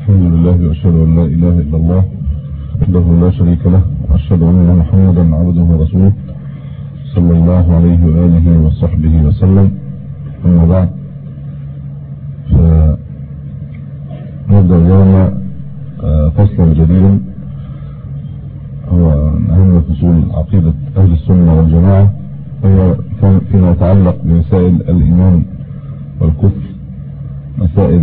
الحمد لله وأشهد أن لا إله إلا الله وحده لا شريك له وأشهد أن محمدا عبده ورسوله صلى الله عليه وآله وصحبه وسلم أما بعد فنبدأ اليوم فصلا جديدا هو من أهم فصول عقيدة أهل السنة والجماعة وهو فيما يتعلق بمسائل الإيمان والكفر مسائل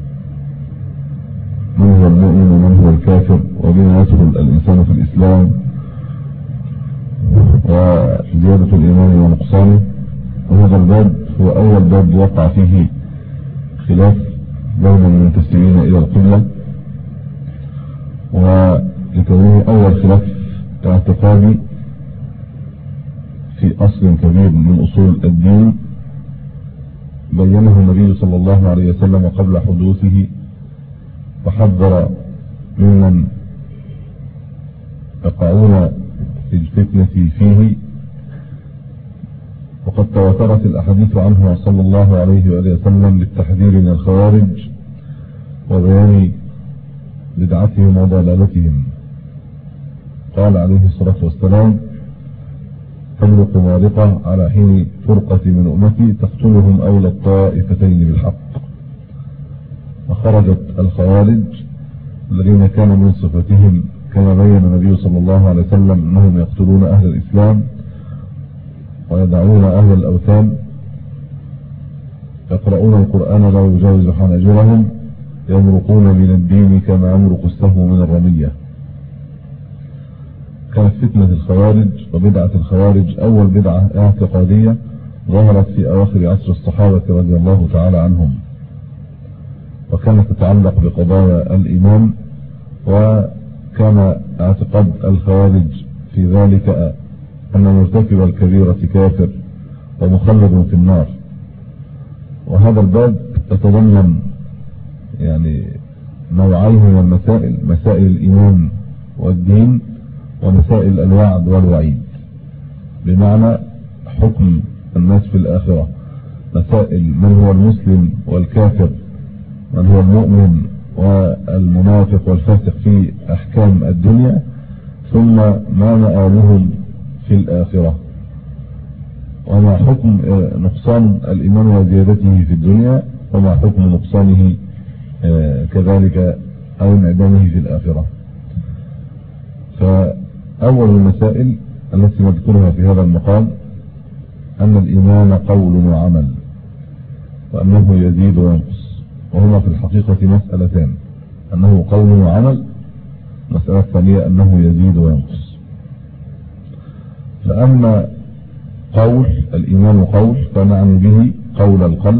من هو المؤمن ومن هو الكافر وبما يدخل الإنسان في الإسلام وزيادة الإيمان ونقصانه وهذا الباب هو أول باب وقع فيه خلاف بين المنتسبين إلى القبلة ولكونه أول خلاف اعتقادي في أصل كبير من أصول الدين بينه النبي صلى الله عليه وسلم قبل حدوثه وحذر ممن يقعون في الفتنة فيه وقد تواترت الأحاديث عنه صلى الله عليه وآله وسلم للتحذير من الخوارج وبيان بدعتهم وضلالتهم قال عليه الصلاة والسلام تملق مارقة على حين فرقة من أمتي تقتلهم أولى الطائفتين بالحق وخرجت الخوارج الذين كان من صفتهم كما بين النبي صلى الله عليه وسلم أنهم يقتلون أهل الإسلام ويدعون أهل الأوثان يقرؤون القرآن لا يجاوز حناجرهم يمرقون من الدين كما يمرق السهم من الرمية كانت فتنة الخوارج وبدعة الخوارج أول بدعة اعتقادية ظهرت في أواخر عصر الصحابة رضي الله تعالى عنهم وكانت تتعلق بقضايا الإيمان وكان اعتقاد الخوارج في ذلك أن مرتكب الكبيرة كافر ومخلد في النار وهذا الباب يتضمن يعني نوعين من المسائل مسائل الإيمان والدين ومسائل الوعد والوعيد بمعنى حكم الناس في الآخرة مسائل من هو المسلم والكافر من هو المؤمن والمنافق والفاسق في أحكام الدنيا ثم ما مآلهم في الآخرة وما حكم نقصان الإيمان وزيادته في الدنيا وما حكم نقصانه كذلك أو انعدامه في الآخرة فأول المسائل التي نذكرها في هذا المقام أن الإيمان قول وعمل وأنه يزيد وينقص وهما في الحقيقة مسألتان أنه قول وعمل مسألة ثانية أنه يزيد وينقص فأما قول الإيمان قول فنعني به قول القلب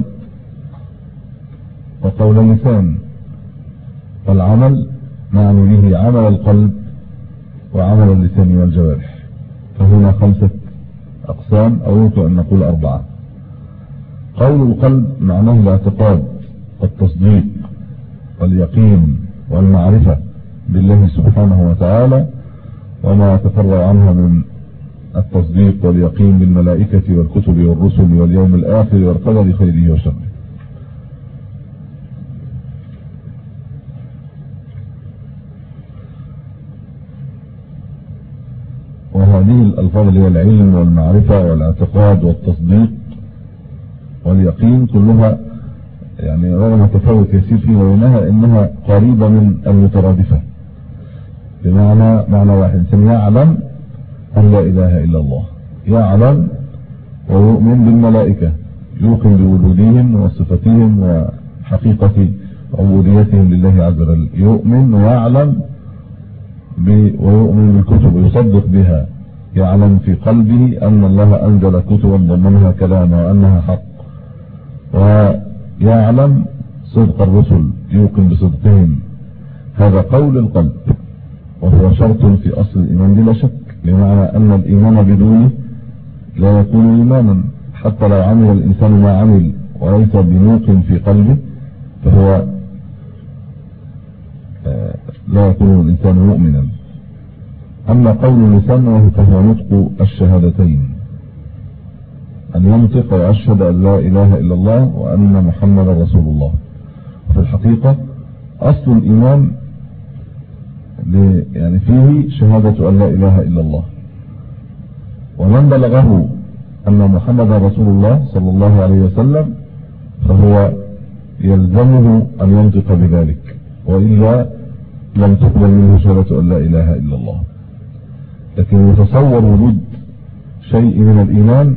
وقول اللسان والعمل نعني به عمل القلب وعمل اللسان والجوارح فهنا خمسة أقسام أو يمكن أن نقول أربعة قول القلب معناه الاعتقاد والتصديق واليقين والمعرفة بالله سبحانه وتعالى وما يتفرع عنها من التصديق واليقين بالملائكة والكتب والرسل واليوم الآخر والقدر خيره وشره وهذه الألفاظ اللي هي العلم والمعرفة والاعتقاد والتصديق واليقين كلها يعني رغم تفاوت يسير فيما بينها انها قريبة من المترادفة بمعنى معنى واحد انسان يعلم ان لا اله الا الله يعلم ويؤمن بالملائكة يوقن بوجودهم وصفتهم وحقيقة عبوديتهم لله عز وجل يؤمن ويعلم ويؤمن بالكتب ويصدق بها يعلم في قلبه ان الله انزل كتبا ضمنها كلامه وانها حق ويعلم صدق الرسل يوقن بصدقهم هذا قول القلب وهو شرط في اصل الايمان بلا شك بمعنى ان الايمان بدونه لا يكون ايمانا حتى لو عمل الانسان ما عمل وليس بموقن في قلبه فهو لا يكون الإنسان مؤمنا أما قول اللسان فهو نطق الشهادتين أن ينطق ويشهد أن لا إله إلا الله وأن محمد رسول الله في الحقيقة أصل الإيمان يعني فيه شهادة أن لا إله إلا الله ومن بلغه أن محمد رسول الله صلى الله عليه وسلم فهو يلزمه أن ينطق بذلك وإلا لم تقبل منه شهادة أن لا إله إلا الله لكن يتصور وجود شيء من الإيمان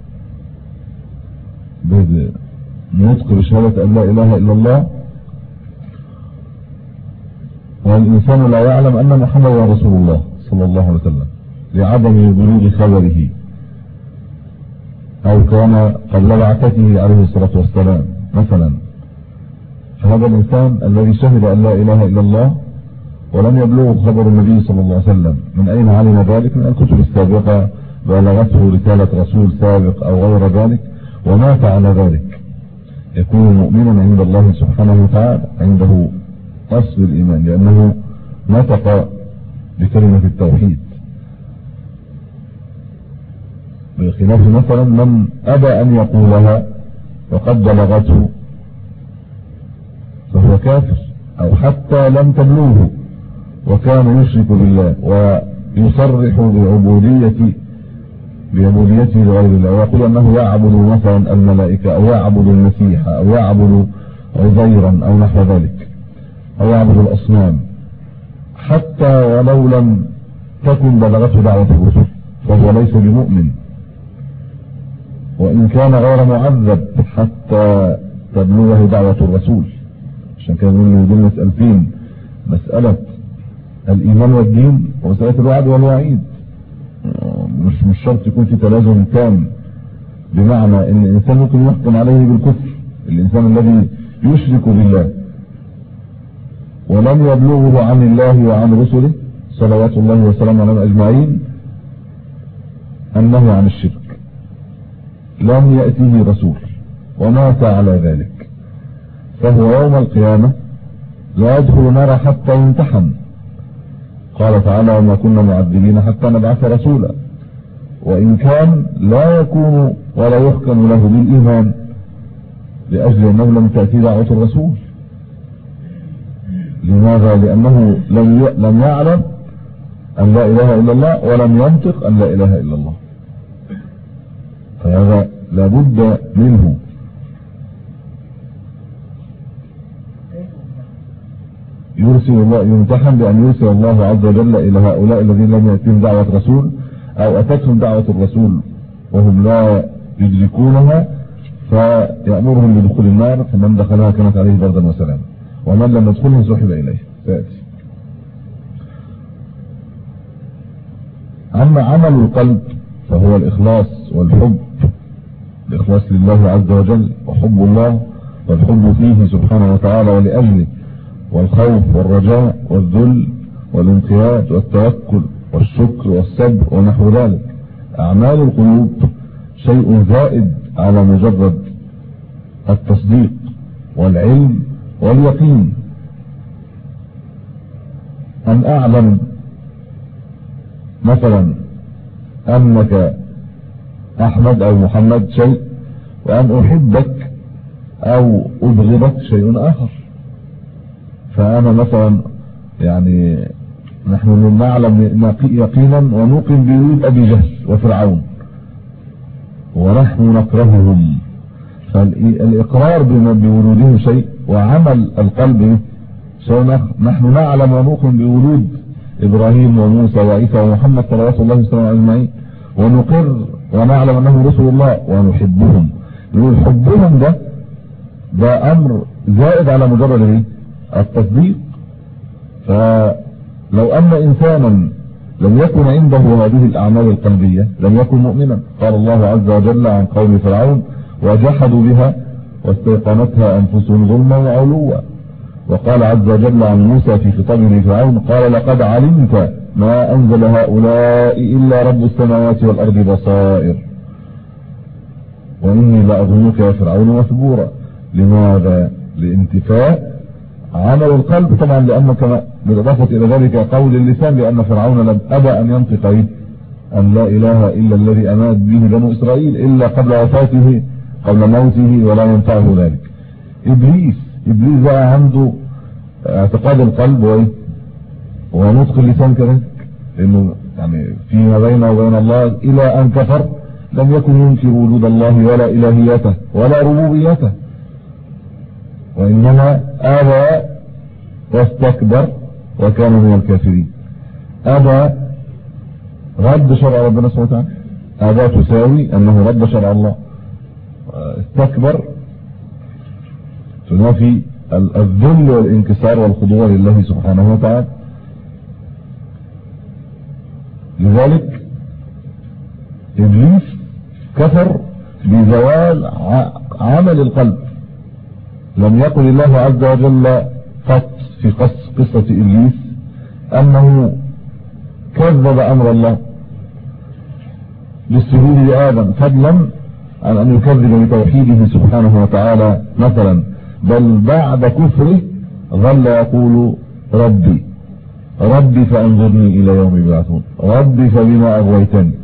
بنطق بشهادة أن لا إله إلا الله والإنسان لا يعلم أن محمد رسول الله صلى الله عليه وسلم لعدم بلوغ خبره أو كان قبل بعثته عليه الصلاة والسلام مثلا فهذا الإنسان الذي شهد أن لا إله إلا الله ولم يبلغ خبر النبي صلى الله عليه وسلم من أين علم ذلك من الكتب السابقة بلغته رسالة رسول سابق أو غير ذلك ومات على ذلك يكون مؤمنا عند الله سبحانه وتعالى عنده أصل الإيمان لأنه نطق بكلمة التوحيد بخلاف مثلا من أبى أن يقولها وقد بلغته فهو كافر أو حتى لم تبلغه وكان يشرك بالله ويصرح بعبودية بعبوديته لغير الله ويقول أنه يعبد مثلا الملائكة أو يعبد المسيح أو يعبد عزيرا أو نحو ذلك أو يعبد الأصنام حتى ولو لم تكن بلغته دعوة الرسل فهو ليس بمؤمن وإن كان غير معذب حتى تبلغه دعوة الرسول عشان كده نقول دول مسألتين مسألة الإيمان والدين ومسألة الوعد والوعيد مش مش شرط يكون في تلازم تام بمعنى ان الانسان ممكن يحكم عليه بالكفر الانسان الذي يشرك بالله ولم يبلغه عن الله وعن رسله صلوات الله وسلامه عليهم اجمعين النهي عن الشرك لم يأتيه رسول ومات على ذلك فهو يوم القيامة لا يدخل نار حتى يمتحن قال تعالى وما كنا معذبين حتى نبعث رسولا وإن كان لا يكون ولا يحكم له بالإيمان لأجل أنه لم تأتي دعوة الرسول لماذا لأنه لم لم يعلم أن لا إله إلا الله ولم ينطق أن لا إله إلا الله فهذا لابد منه يرسل الله يمتحن بأن يرسل الله عز وجل إلى هؤلاء الذين لم يأتهم دعوة رسول أو أتتهم دعوة الرسول وهم لا يدركونها فيأمرهم بدخول النار فمن دخلها كانت عليه بردا وسلام ومن لم يدخلها سحب إليه فيأتي أما عمل القلب فهو الإخلاص والحب الإخلاص لله عز وجل وحب الله والحب فيه سبحانه وتعالى ولأجله والخوف والرجاء والذل والانقياد والتوكل والشكر والصبر ونحو ذلك أعمال القلوب شيء زائد على مجرد التصديق والعلم واليقين أن أعلم مثلا أنك أحمد أو محمد شيء وأن أحبك أو أبغضك شيء آخر فأنا مثلا يعني نحن نعلم يقينا ونوقن بوجود أبي جهل وفرعون ونحن نكرههم فالإقرار بوجودهم شيء وعمل القلب شيء نحن نعلم ونوقن بوجود إبراهيم وموسى وعيسى ومحمد صلوات الله وسلم أجمعين ونقر ونعلم أنهم رسل الله ونحبهم يقول حبهم ده ده أمر زائد على مجرد ايه التصديق فلو أن إنسانا لم يكن عنده هذه الأعمال القلبية لم يكن مؤمنا قال الله عز وجل عن قوم فرعون وجحدوا بها واستيقنتها أنفسهم ظلما وعلوا وقال عز وجل عن موسى في خطابه لفرعون قال لقد علمت ما أنزل هؤلاء إلا رب السماوات والأرض بصائر وإني لأظنك يا فرعون مسبورا لماذا لانتفاء عمل القلب طبعا لأنه كما بالإضافة إلى ذلك قول اللسان لأن فرعون لم أبى أن ينطق أن لا إله إلا الذي أمات به بنو إسرائيل إلا قبل وفاته قبل موته ولا ينفعه ذلك إبليس إبليس بقى عنده اعتقاد القلب وايه ونطق اللسان كذلك لانه يعني فيما بينه وبين الله الى ان كفر لم يكن ينكر وجود الله ولا الهيته ولا ربوبيته وانما ابى واستكبر وكان من الكافرين ابى رد شرع ربنا سبحانه وتعالى ابى تساوي انه رد شرع الله استكبر تنافي الذل والانكسار والخضوع لله سبحانه وتعالى لذلك ابليس كفر بزوال عمل القلب لم يقل الله عز وجل قط في قصة ابليس انه كذب امر الله بالسجود لآدم فضلا عن ان يكذب بتوحيده سبحانه وتعالى مثلا بل بعد كفره ظل يقول ربي ربي فانظرني الى يوم يبعثون ربي فبما اغويتني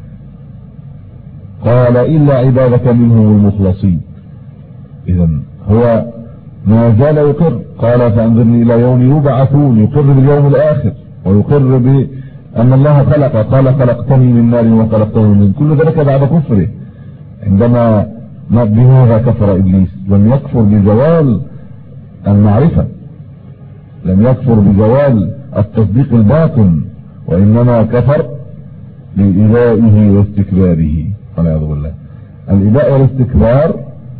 قال الا عبادك منهم المخلصين اذا هو ما زال يقر قال فانظرني الى يوم يبعثون يقر باليوم الاخر ويقر بان الله خلق قال خلقتني من نار وخلقته من كل ذلك بعد كفره عندما بماذا كفر ابليس لم يكفر بزوال المعرفة لم يكفر بزوال التصديق الباطن وانما كفر بإبائه واستكباره والعياذ بالله الإباء والاستكبار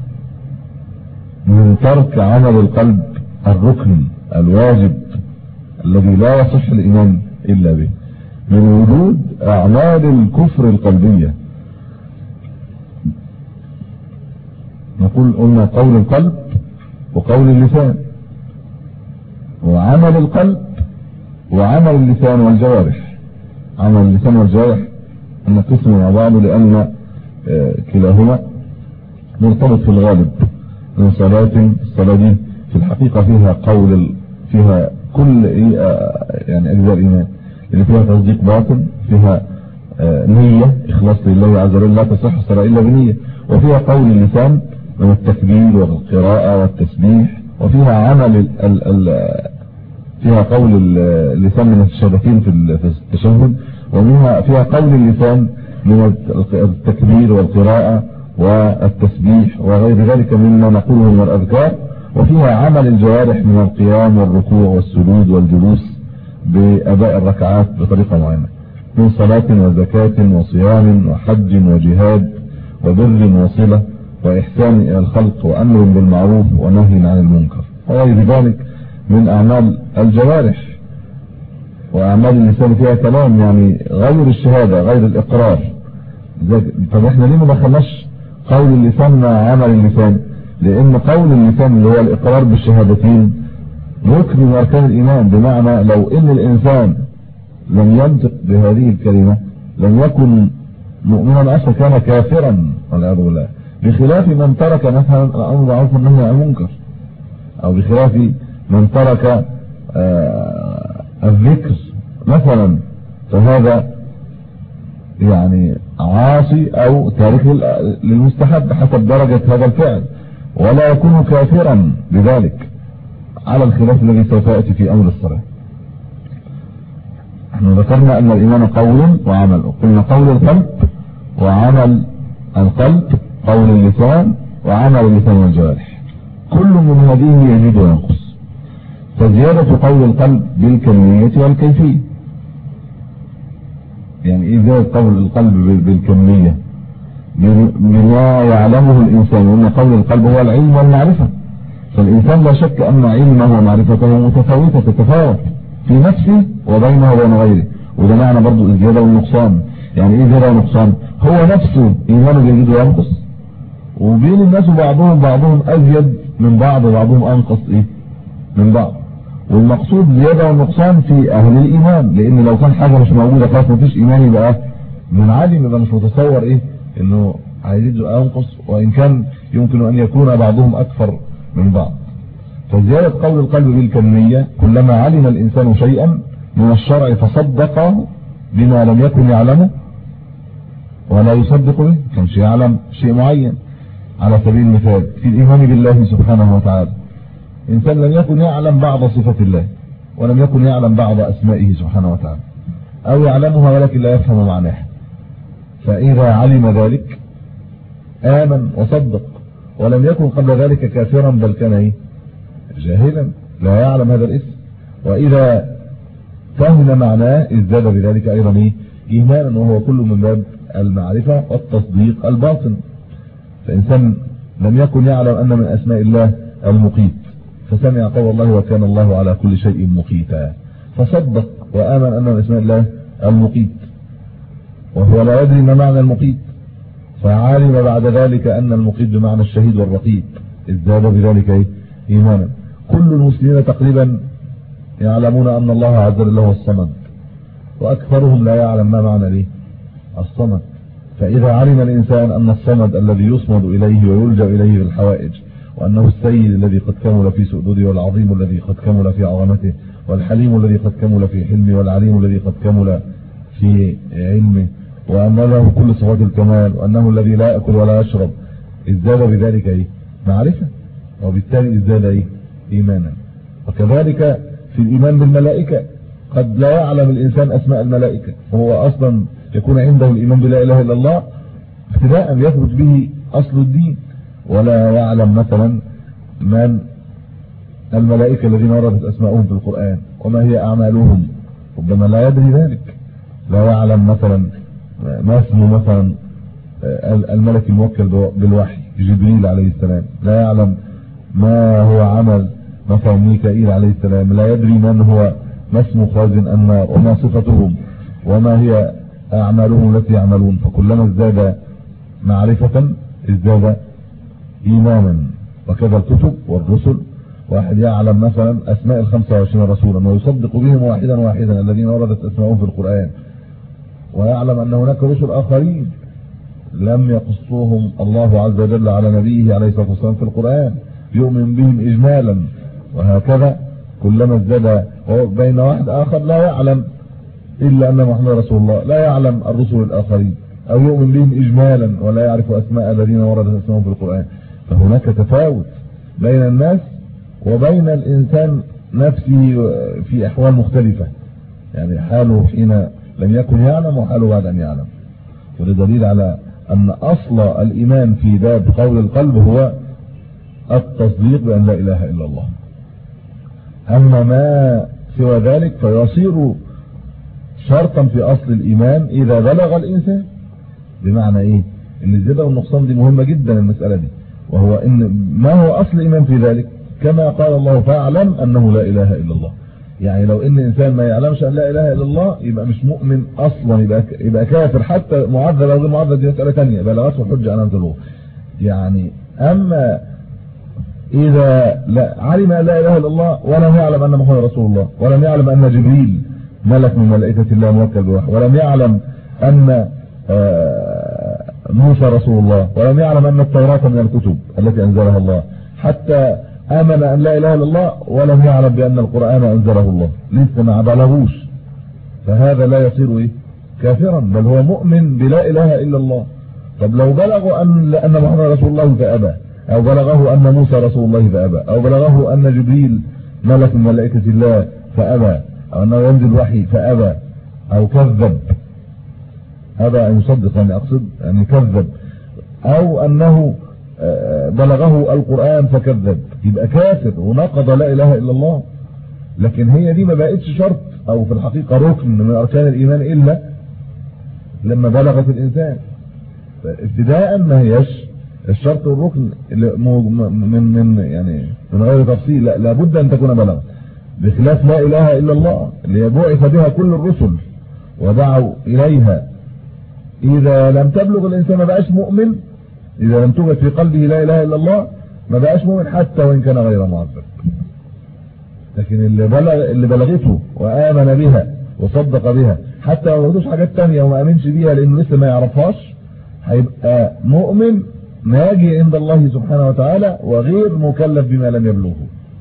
من ترك عمل القلب الركن الواجب الذي لا يصح الإيمان إلا به من وجود أعمال الكفر القلبية نقول قلنا قول القلب وقول اللسان وعمل القلب وعمل اللسان والجوارح عمل اللسان والجوارح أن قسم مع بعض لأن كلاهما مرتبط في الغالب من صلاة الصلاة دي في الحقيقة فيها قول فيها كل يعني أجزاء الإيمان اللي فيها تصديق باطن فيها نية إخلاص لله عز وجل لا تصح الصلاة إلا بنية وفيها قول اللسان من التكبير والقراءة والتسبيح وفيها عمل ال ال ال فيها قول اللسان من الشهادتين في التشهد ومنها فيها قول اللسان من التكبير والقراءة والتسبيح وغير ذلك مما نقوله من الأذكار وفيها عمل الجوارح من القيام والركوع والسجود والجلوس بأداء الركعات بطريقة معينة من صلاة وزكاة وصيام وحج وجهاد وبر وصلة وإحسان إلى الخلق وأمر بالمعروف ونهي عن المنكر وغير ذلك من أعمال الجوارح وأعمال اللسان فيها كلام يعني غير الشهادة غير الإقرار طب احنا ليه ما دخلناش قول اللسان مع عمل اللسان لأن قول اللسان اللي هو الإقرار بالشهادتين ركن من أركان الإيمان بمعنى لو إن الإنسان لم ينطق بهذه الكلمة لم يكن مؤمنا أصلا كان كافرا والعياذ بالله بخلاف من ترك مثلا الامر معروف والنهي عن المنكر او بخلاف من ترك الذكر مثلا فهذا يعني عاصي او تارك للمستحب حسب درجة هذا الفعل ولا يكون كافرا بذلك على الخلاف الذي سوف يأتي في امر الصلاة احنا ذكرنا ان الايمان قول وعمل قلنا قول القلب وعمل القلب قول اللسان وعمل اللسان والجوارح كل من هذه يزيد وينقص فزيادة قول القلب بالكمية والكيفية يعني ايه زيادة قول القلب بالكمية بما يعلمه الانسان وان قول القلب هو العلم والمعرفة فالانسان لا شك ان علمه ومعرفته متفاوتة تتفاوت في نفسه وبينه وبين غيره وده معنى برضو الزيادة والنقصان يعني ايه زيادة والنقصان هو نفسه ايمانه يزيد وينقص وبين الناس بعضهم بعضهم ازيد من بعض وبعضهم انقص ايه من بعض والمقصود زيادة والنقصان في اهل الايمان لان لو كان حاجة مش موجودة خلاص مفيش ايمان يبقى من عادي يبقى مش متصور ايه انه هيزيد او ينقص وان كان يمكن ان يكون بعضهم اكثر من بعض فزيادة قول القلب بالكمية كلما علم الانسان شيئا من الشرع فصدق بما لم يكن يعلمه ولا يصدق به كانش يعلم شيء معين على سبيل المثال في الإيمان بالله سبحانه وتعالى إنسان لم يكن يعلم بعض صفات الله ولم يكن يعلم بعض أسمائه سبحانه وتعالى أو يعلمها ولكن لا يفهم معناها فإذا علم ذلك آمن وصدق ولم يكن قبل ذلك كافرا بل كان إيه؟ جاهلا لا يعلم هذا الاسم وإذا فهم معناه ازداد بذلك أيضا إيه؟ إيمانا وهو كل من باب المعرفة والتصديق الباطن فإنسان لم يكن يعلم أن من أسماء الله المقيت فسمع قول الله وكان الله على كل شيء مقيتا فصدق وآمن أن من أسماء الله المقيت وهو لا يدري ما معنى المقيت فعلم بعد ذلك أن المقيت بمعنى الشهيد والرقيب ازداد بذلك إيه؟ إيمانا كل المسلمين تقريبا يعلمون أن الله عز وجل هو الصمد وأكثرهم لا يعلم ما معنى ليه الصمد فإذا علم الإنسان أن الصمد الذي يصمد إليه ويلجأ إليه في الحوائج وأنه السيد الذي قد كمل في سؤدده والعظيم الذي قد كمل في عظمته والحليم الذي قد كمل في حلمه والعليم الذي قد كمل في علمه وأن له كل صفات الكمال وأنه الذي لا يأكل ولا يشرب ازداد بذلك إيه؟ معرفة وبالتالي ازداد إيه؟ إيمانا وكذلك في الإيمان بالملائكة قد لا يعلم الإنسان أسماء الملائكة وهو أصلا يكون عنده الإيمان بلا إله إلا الله ابتداء يثبت به أصل الدين ولا يعلم مثلا من الملائكة الذين وردت أسماءهم في القرآن وما هي أعمالهم ربما لا يدري ذلك لا يعلم مثلا ما اسمه مثلا الملك الموكل بالوحي جبريل عليه السلام لا يعلم ما هو عمل مثلا ميكائيل عليه السلام لا يدري من هو ما اسم خازن النار وما صفتهم وما هي أعمالهم التي يعملون فكلما ازداد معرفة ازداد إيمانا وكذا الكتب والرسل واحد يعلم مثلا أسماء ال 25 رسولا ويصدق بهم واحدا واحدا الذين وردت أسماءهم في القرآن ويعلم أن هناك رسل آخرين لم يقصوهم الله عز وجل على نبيه عليه الصلاة والسلام في القرآن يؤمن بهم إجمالا وهكذا كلما ازداد بين واحد آخر لا يعلم إلا أن محمد رسول الله لا يعلم الرسل الآخرين أو يؤمن بهم إجمالا ولا يعرف أسماء الذين وردت أسمائهم في القرآن فهناك تفاوت بين الناس وبين الإنسان نفسه في أحوال مختلفة يعني حاله حين لم يكن يعلم وحاله بعد أن يعلم ولدليل على أن أصل الإيمان في باب قول القلب هو التصديق بأن لا إله إلا الله أما ما سوى ذلك فيصير شرطا في أصل الإيمان إذا بلغ الإنسان بمعنى إيه ان الزيادة والنقصان دي مهمة جدا المسألة دي وهو إن ما هو أصل الإيمان في ذلك كما قال الله فاعلم أنه لا إله إلا الله يعني لو ان انسان ما يعلمش ان لا اله الا الله يبقى مش مؤمن اصلا يبقى يبقى كافر حتى معذب او غير معذب دي مساله ثانيه بلغته الحجه على انزله يعني اما اذا لا علم ان لا اله الا الله ولم يعلم ان محمد رسول الله ولم يعلم ان جبريل ملك من ملائكه الله موكل بوحي ولم يعلم ان موسى رسول الله ولم يعلم ان التوراه من الكتب التي انزلها الله حتى امن ان لا اله الا الله ولم يعلم بان القران انزله الله لسه ما بلغوش فهذا لا يصير ايه كافرا بل هو مؤمن بلا اله الا الله طب لو بلغوا ان ان محمد رسول الله فابى او بلغه ان موسى رسول الله فابى او بلغه ان جبريل ملك من ملائكه الله فابى او انه ينزل وحي فابى او كذب هذا ان يصدق يعني اقصد يعني كذب او انه بلغه القرآن فكذب يبقى كافر ونقض لا اله الا الله لكن هي دي ما بقتش شرط او في الحقيقة ركن من اركان الايمان الا لما بلغت الانسان ابتداء ما هيش الشرط والركن من من يعني من غير تفصيل لا لابد ان تكون بلغت بخلاف لا اله الا الله اللي بعث بها كل الرسل ودعوا اليها اذا لم تبلغ الانسان ما بقاش مؤمن اذا لم توجد في قلبه لا اله الا الله ما بقاش مؤمن حتى وان كان غير معذب لكن اللي بلغ اللي بلغته وامن بها وصدق بها حتى لو ما حاجات ثانيه وما امنش بيها لانه لسه ما يعرفهاش هيبقى مؤمن ناجي عند الله سبحانه وتعالى وغير مكلف بما لم يبلغه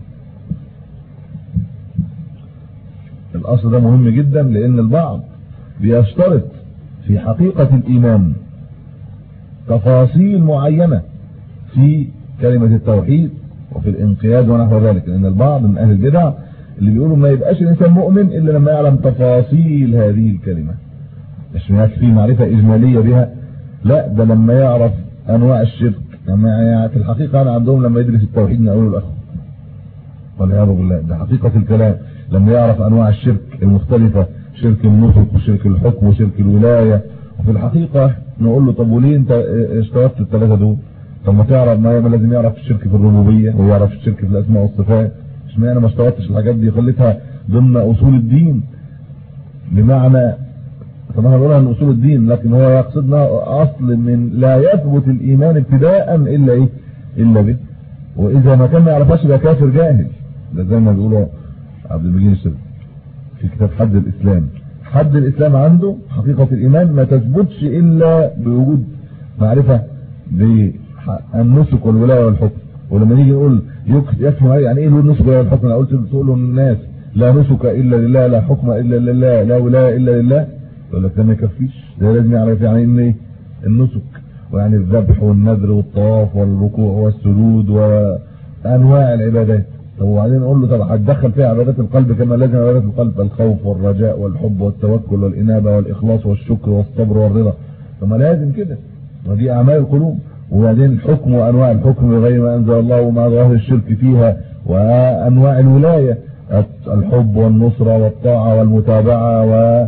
الاصل ده مهم جدا لان البعض بيشترط في حقيقة الايمان تفاصيل معينة في كلمة التوحيد وفي الانقياد ونحو ذلك لان البعض من اهل البدع اللي بيقولوا ما يبقاش الانسان مؤمن الا لما يعلم تفاصيل هذه الكلمه مش يكفي معرفه اجماليه بها لا ده لما يعرف انواع الشرك لما يعني في الحقيقه انا عندهم لما يدرس التوحيد من اوله لاخره والعياذ بالله ده حقيقه الكلام لما يعرف انواع الشرك المختلفه شرك النطق وشرك الحكم وشرك الولايه وفي الحقيقه نقول له طب وليه انت اشتركت الثلاثه دول طب ما تعرف ما لازم يعرف الشرك في الربوبيه ويعرف الشرك في الاسماء والصفات اشمعنى ما اشترطتش الحاجات دي خليتها ضمن اصول الدين بمعنى طبعا نقولها من اصول الدين لكن هو يقصدنا اصل من لا يثبت الايمان ابتداء الا ايه الا به واذا ما كان ما يعرفهاش يبقى كافر جاهل ده زي ما بيقولوا عبد المجيد الشرك في كتاب حد الاسلام حد الاسلام عنده حقيقه الايمان ما تثبتش الا بوجود معرفه بالنسك والولايه والحكم ولما نيجي نقول يكفي يعني ايه النسك والولايه والحكم انا قلت تقول للناس لا نسك الا لله لا حكم الا لله لا ولايه الا لله يقول لك ده ما يكفيش ده لازم يعرف يعني ايه النسك ويعني الذبح والنذر والطواف والركوع والسجود وانواع العبادات طب وبعدين نقول له طب هتدخل فيها عبادات القلب كما لازم عبادات القلب الخوف والرجاء والحب والتوكل والانابه والاخلاص والشكر والصبر والرضا طب ما لازم كده ما دي اعمال القلوب وبعدين الحكم وانواع الحكم بغير ما انزل الله وما ظاهر الشرك فيها وانواع الولايه الحب والنصره والطاعه والمتابعه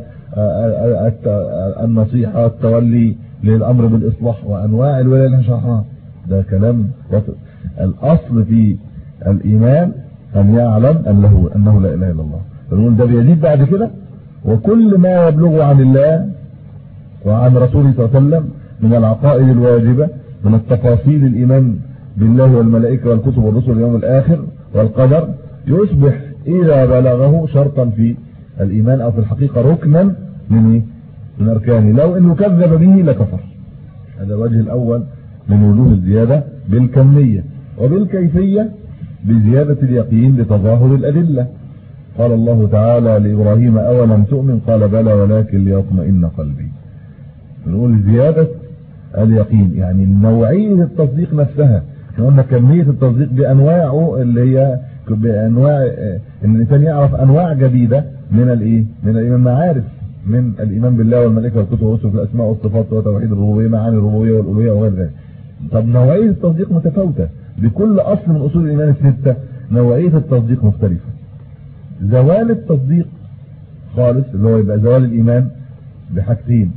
والنصيحه والتولي للامر بالاصلاح وانواع الولايه اللي شرحناها ده كلام الاصل في الايمان ان يعلم انه انه لا اله الا الله فنقول ده بيزيد بعد كده وكل ما يبلغ عن الله وعن رسوله صلى الله عليه وسلم من العقائد الواجبه من التفاصيل الايمان بالله والملائكه والكتب والرسل واليوم الاخر والقدر يصبح اذا بلغه شرطا في الايمان او في الحقيقه ركنا من ايه من اركانه لو انه كذب به لكفر هذا الوجه الاول من وجوه الزياده بالكميه وبالكيفيه بزيادة اليقين لتظاهر الأدلة قال الله تعالى لإبراهيم أولم تؤمن قال بلى ولكن ليطمئن قلبي نقول زيادة اليقين يعني نوعية التصديق نفسها احنا قلنا كمية التصديق بأنواعه اللي هي بأنواع ان الإنسان يعرف أنواع جديدة من الإيه من الإيمان معارف من الإيمان بالله والملائكة والكتب والرسل في الأسماء والصفات وتوحيد الربوبية معاني الربوبية والألوهية وغير ذلك طب نوعية التصديق متفاوتة بكل أصل من أصول الإيمان الستة نوعية التصديق مختلفة زوال التصديق خالص اللي هو يبقى زوال الإيمان بحاجتين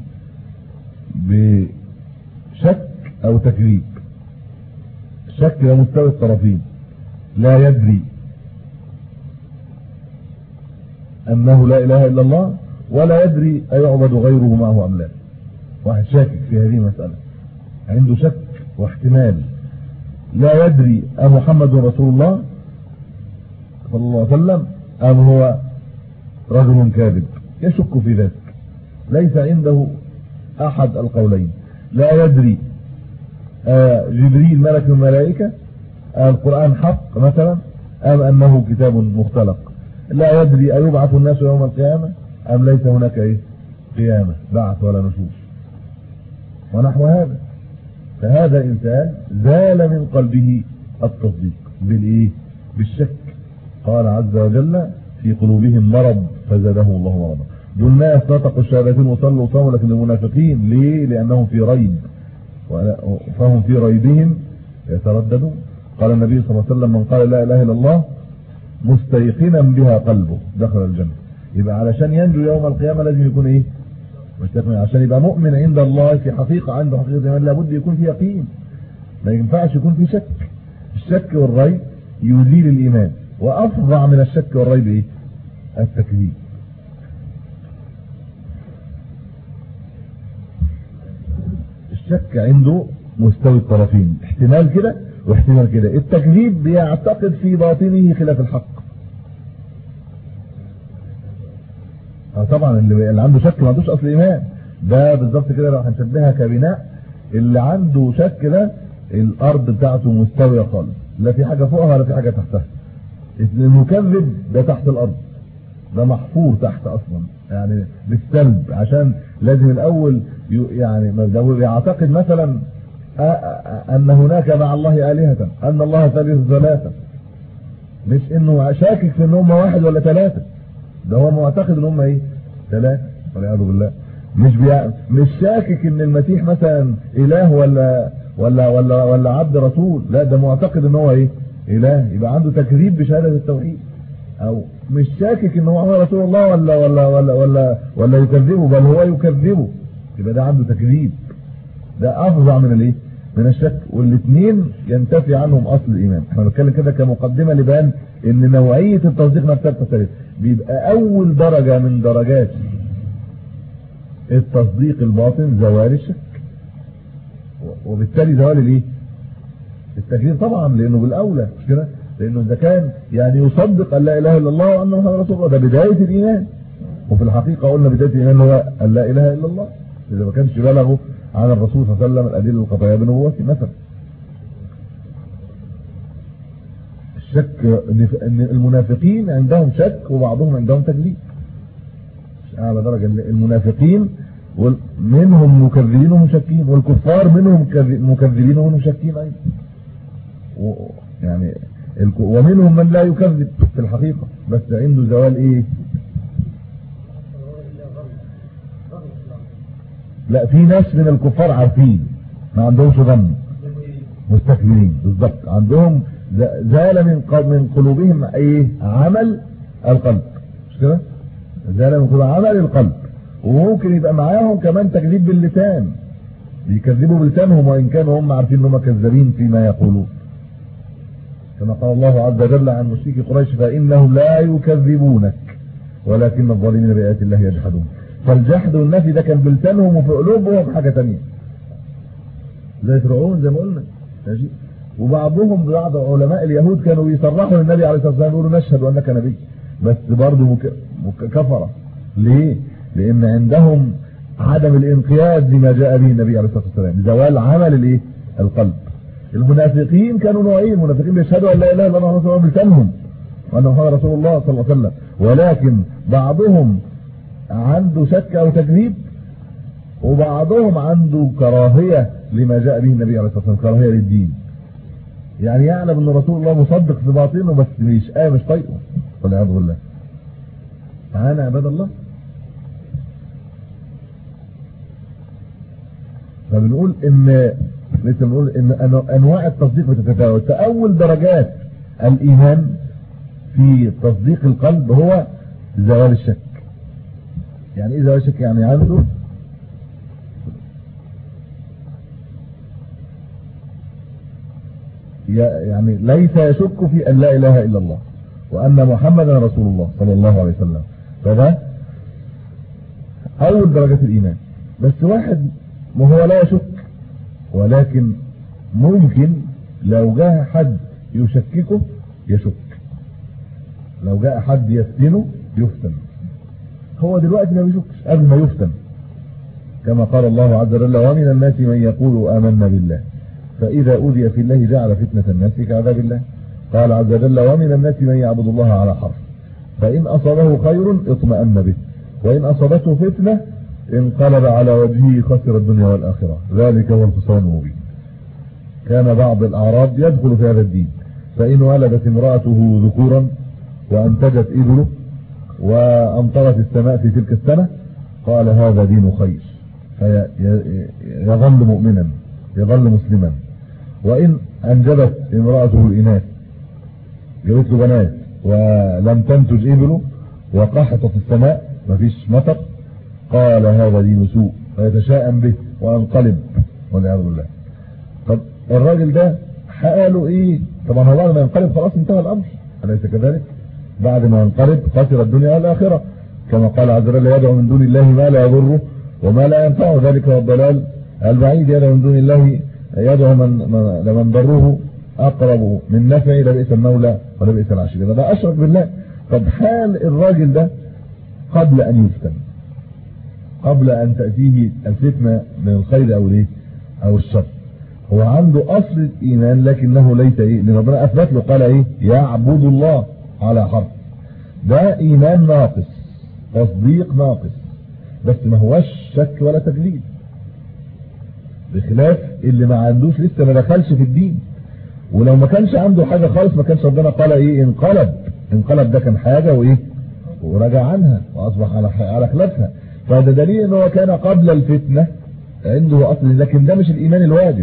بشك أو تكذيب الشك ده مستوى الطرفين لا يدري أنه لا إله إلا الله ولا يدري أيعبد غيره معه أم لا واحد شاكك في هذه المسألة عنده شك واحتمال لا يدري أمحمد رسول الله صلى الله عليه وسلم أم هو رجل كاذب يشك في ذلك ليس عنده أحد القولين لا يدري آه جبريل ملك من الملائكة آه القرآن حق مثلا أم أنه كتاب مختلق لا يدري أيبعث الناس يوم القيامة أم ليس هناك إيه قيامة بعث ولا نشوف ونحو هذا فهذا إنسان زال من قلبه التصديق بالإيه بالشك قال عز وجل في قلوبهم مرض فزادهم الله مرضا دول ناس نطقوا الشهادتين وصلوا وصاموا لكن المنافقين ليه لأنهم في ريب فهم في ريبهم يترددون قال النبي صلى الله عليه وسلم من قال لا إله إلا الله مستيقنا بها قلبه دخل الجنة يبقى علشان ينجو يوم القيامة لازم يكون ايه مستيقن عشان يبقى مؤمن عند الله في حقيقة عنده حقيقة ايمان لابد يكون في يقين ما ينفعش يكون في شك الشك والريب يزيل الايمان وافظع من الشك والريب ايه التكذيب الشك عنده مستوي الطرفين احتمال كده واحتمال كده التكذيب بيعتقد في باطنه خلاف الحق طبعا اللي عنده شك ما عندوش اصل ايمان ده بالظبط كده لو هنشبهها كبناء اللي عنده شك ده الارض بتاعته مستويه خالص لا في حاجه فوقها ولا في حاجه تحتها المكذب ده تحت الارض ده محفور تحت اصلا يعني بالسلب عشان لازم الاول يعني يعتقد مثلا ان هناك مع الله آلهة ان الله ثالث ثلاثة مش انه شاكك في ان هم واحد ولا ثلاثة ده هو معتقد ان هم ايه ثلاثة والعياذ بالله مش بيع... مش شاكك ان المسيح مثلا اله ولا ولا ولا ولا عبد رسول لا ده معتقد ان هو ايه اله يبقى عنده تكذيب بشهاده التوحيد او مش شاكك ان هو رسول الله ولا ولا ولا ولا ولا يكذبه بل هو يكذبه يبقى ده عنده تكذيب ده افظع من الايه من الشك والاثنين ينتفي عنهم اصل الايمان احنا بنتكلم كده كمقدمه لبيان ان نوعيه التصديق نفسها بتختلف بيبقى اول درجه من درجات التصديق الباطن زوال الشك وبالتالي زوال الايه التكذيب طبعا لانه بالاولى مش كده لانه اذا كان يعني يصدق ان لا اله الا الله وان محمد رسول الله ده بدايه الايمان وفي الحقيقه قلنا بدايه الايمان هو ان لا اله الا الله اذا ما كانش بلغه عن الرسول صلى الله عليه وسلم الادله القطعيه بنبوته مثلا الشك ان المنافقين عندهم شك وبعضهم عندهم تكذيب اعلى درجه المنافقين منهم مكذبين ومشكين والكفار منهم مكذبين ومشكين ايضا يعني ومنهم من لا يكذب في الحقيقه بس عنده زوال ايه لا في ناس من الكفار عارفين ما عندهمش ظن مستكبرين بالظبط عندهم زال من من قلوبهم ايه عمل القلب مش كده زال من قلوب عمل القلب وممكن يبقى معاهم كمان تكذيب باللسان بيكذبوا بلسانهم وان كانوا هم عارفين انهم كذابين فيما يقولون كما قال الله عز وجل عن مشركي قريش فانهم لا يكذبونك ولكن الظالمين بايات الله يجحدون فالجحد والنفي ده كان بلسانهم وفي قلوبهم حاجه ثانيه زي فرعون زي ما قلنا ماشي وبعضهم بعض علماء اليهود كانوا يصرحوا للنبي عليه الصلاه والسلام يقولوا نشهد انك نبي بس برضه مك... مك... كفره ليه لان عندهم عدم الانقياد لما جاء به النبي عليه الصلاه والسلام زوال عمل الايه القلب المنافقين كانوا نوعين المنافقين بيشهدوا ان لا اله الا الله رسول الله بلسانهم وان محمد رسول الله صلى الله عليه وسلم ولكن بعضهم عنده شك او تكذيب وبعضهم عنده كراهيه لما جاء به النبي عليه الصلاه والسلام كراهيه للدين يعني يعلم ان رسول الله مصدق في باطنه بس مش آه مش طايقه والعياذ بالله تعالى عباد الله فبنقول ان لسه بنقول ان انواع التصديق بتتفاوت فاول درجات الايمان في تصديق القلب هو زوال الشك يعني ايه زوال الشك يعني عنده يعني ليس يشك في ان لا اله الا الله وان محمدا رسول الله صلى الله عليه وسلم فده اول درجة الايمان بس واحد ما هو لا يشك ولكن ممكن لو جاء حد يشككه يشك لو جاء حد يفتنه يفتن هو دلوقتي ما بيشكش قبل ما يفتن كما قال الله عز وجل ومن الناس من يقول آمنا بالله فإذا أوذي في الله جعل فتنة الناس كعذاب الله قال عز وجل ومن الناس من يعبد الله على حرف فإن أصابه خير اطمأن به وإن أصابته فتنة انقلب على وجهه خسر الدنيا والآخرة ذلك هو الخسران المبين كان بعض الأعراب يدخل في هذا الدين فإن ولدت امرأته ذكورا وأنتجت إبله وأمطرت السماء في تلك السنة قال هذا دين خير فيظل مؤمنا يظل مسلما وإن أنجبت امرأته الإناث جابت له بنات ولم تنتج إبله وقحطت السماء مفيش مطر قال هذا دين سوء فيتشاءم به وينقلب والعياذ بالله طب الراجل ده حاله ايه طبعا هو بعد ما ينقلب خلاص انتهى الامر اليس كذلك بعد ما ينقلب خسر الدنيا والاخره كما قال عز وجل يدعو من دون الله ما لا يضره وما لا ينفعه ذلك هو الضلال البعيد يدعو من دون الله يدعو من لمن ضره اقرب من نفعه لبئس المولى ولبئس العشير ده اشرك بالله طب حال الراجل ده قبل ان يفتن قبل ان تأتيه الفتنة من الخير او الايه او الشر هو عنده اصل الايمان لكنه ليس ايه لان ربنا اثبت له قال ايه يعبد الله على حرف ده ايمان ناقص تصديق ناقص بس ما هوش شك ولا تكذيب بخلاف اللي ما عندوش لسه ما دخلش في الدين ولو ما كانش عنده حاجة خالص ما كانش ربنا قال ايه انقلب انقلب ده كان حاجة وايه ورجع عنها واصبح على على خلافها فده دليل ان هو كان قبل الفتنة عنده اصل لكن ده مش الايمان الواجب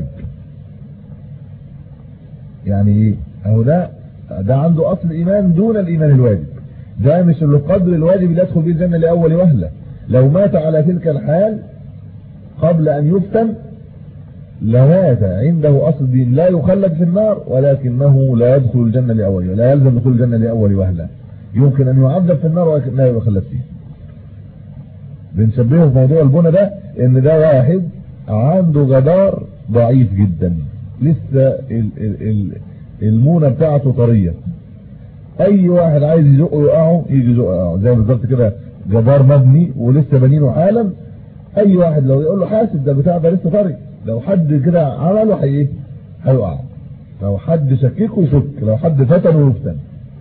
يعني ايه اهو ده ده عنده اصل ايمان دون الايمان الواجب ده مش القدر الواجب اللي يدخل به الجنة لاول وهلة لو مات على تلك الحال قبل ان يفتن لمات عنده اصل دين لا يخلد في النار ولكنه لا يدخل الجنة لاول لا يلزم دخول الجنة لاول وهلة يمكن ان يعذب في النار ولكن لا يخلد فيه بنشبهه في موضوع البنى ده ان ده واحد عنده جدار ضعيف جدا لسه ال ال ال المونة بتاعته طرية اي واحد عايز يزقه يقعه يجي يزقه يقعه زي بالظبط كده جدار مبني ولسه بنينه حالا اي واحد لو يقول له حاسب ده البتاع ده لسه طري لو حد كده عمله هي ايه هيقع لو حد شككه يشك لو حد فتنه يفتن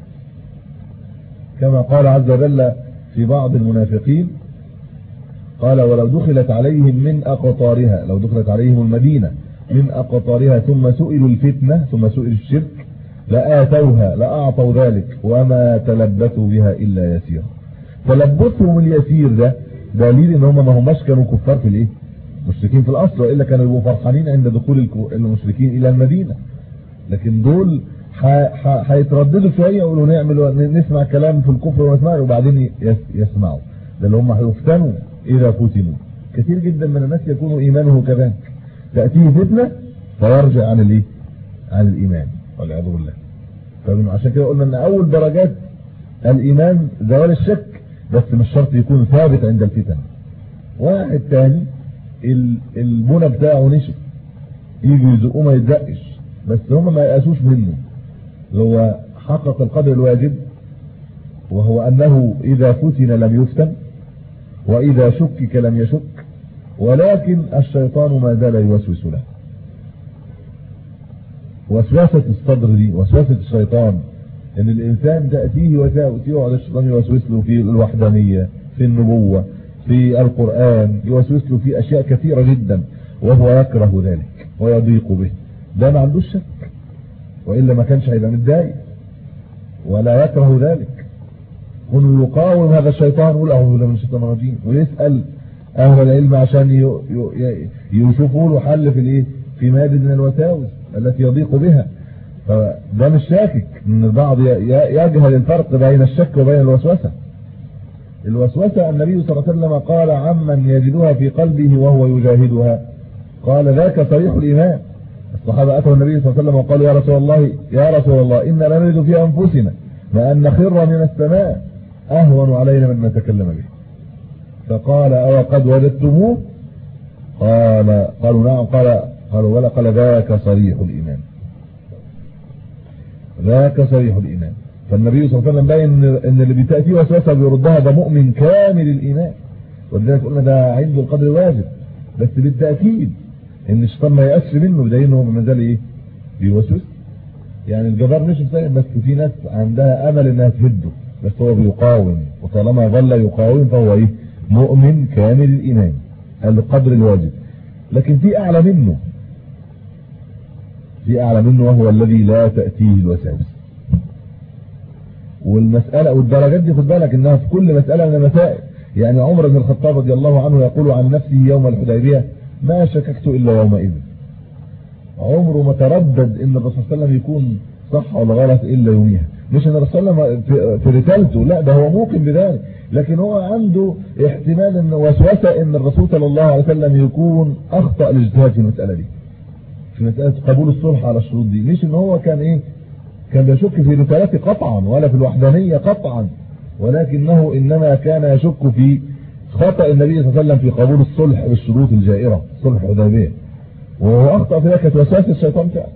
كما قال عز وجل في بعض المنافقين قال ولو دخلت عليهم من أقطارها لو دخلت عليهم المدينة من أقطارها ثم سئلوا الفتنة ثم سئلوا الشرك لآتوها لأعطوا ذلك وما تلبثوا بها إلا يسيرا تلبثهم اليسير ده دليل ان هم ما هماش كانوا كفار في الايه مشركين في الاصل والا كانوا يبقوا فرحانين عند دخول المشركين الى المدينة لكن دول هيترددوا شويه يقولوا نعمل نسمع كلام في الكفر ونسمعه وبعدين يسمعوا ده اللي هم هيفتنوا اذا فتنوا كثير جدا من الناس يكون ايمانه كذلك تاتيه فتنه فيرجع عن الايه عن الايمان والعياذ بالله فعشان كده قلنا ان اول درجات الايمان زوال الشك بس مش شرط يكون ثابت عند الفتن واحد تاني البنى بتاعه نشف يجي يزقوه ما يتزقش بس هم ما يقاسوش منه هو حقق القدر الواجب وهو أنه إذا فتن لم يفتن وإذا شكك لم يشك ولكن الشيطان ما زال يوسوس له وسواسة الصدر دي وسواسة الشيطان ان الانسان تأتيه وساوس يقعد الشيطان يوسوس له في الوحدانية في النبوة في القرآن يوسوس له في اشياء كثيرة جدا وهو يكره ذلك ويضيق به ده ما عندوش شك وإلا ما كانش هيبقى متضايق ولا يكره ذلك كونه يقاوم هذا الشيطان يقول اعوذ بالله من الشيطان الرجيم ويسأل اهل العلم عشان يشوفوا له حل في الايه في مادة من الوساوس التي يضيق بها فده مش شاكك ان البعض يجهل الفرق بين الشك وبين الوسوسة الوسوسة النبي صلى الله عليه وسلم قال عمن يجدها في قلبه وهو يجاهدها قال ذاك صريح الإيمان الصحابة أتوا النبي صلى الله عليه وسلم وقالوا يا رسول الله يا رسول الله إنا لنريد في أنفسنا ما أن نخر من السماء أهون علينا من نتكلم به فقال أو قد وجدتموه قال قالوا نعم قال قالوا ولا قال ذاك صريح الإيمان ذاك صريح الإيمان فالنبي صلى الله عليه وسلم باين ان اللي بتأتي وسوسه بيردها ده مؤمن كامل الإيمان ولذلك قلنا ده عنده القدر واجب بس بالتأكيد ان الشيطان ما يأسر منه بدليل انه ما زال ايه بيوسوس يعني الجبار مش مسلم بس في ناس عندها امل انها تهده بس هو بيقاوم وطالما ظل يقاوم فهو ايه مؤمن كامل الايمان القدر الواجب لكن في اعلى منه في اعلى منه وهو الذي لا تأتيه الوساوس والمسألة والدرجات دي خد بالك انها في كل مسألة من المسائل يعني عمر بن الخطاب رضي الله عنه يقول عن نفسه يوم الحديبية ما شككت الا يومئذ عمره ما تردد ان الرسول صلى الله عليه وسلم يكون صح ولا غلط الا يوميها مش ان الرسول صلى الله عليه وسلم في رسالته لا ده هو موقن بذلك لكن هو عنده احتمال ان وسوسه ان الرسول صلى الله عليه وسلم يكون اخطا الاجتهاد في المساله دي في مساله قبول الصلح على الشروط دي مش ان هو كان ايه كان بيشك في رسالته قطعا ولا في الوحدانيه قطعا ولكنه انما كان يشك في خطأ النبي صلى الله عليه وسلم في قبول الصلح بالشروط الجائرة صلح الحديبيه وهو أخطأ في ذلك وسواس الشيطان فعلا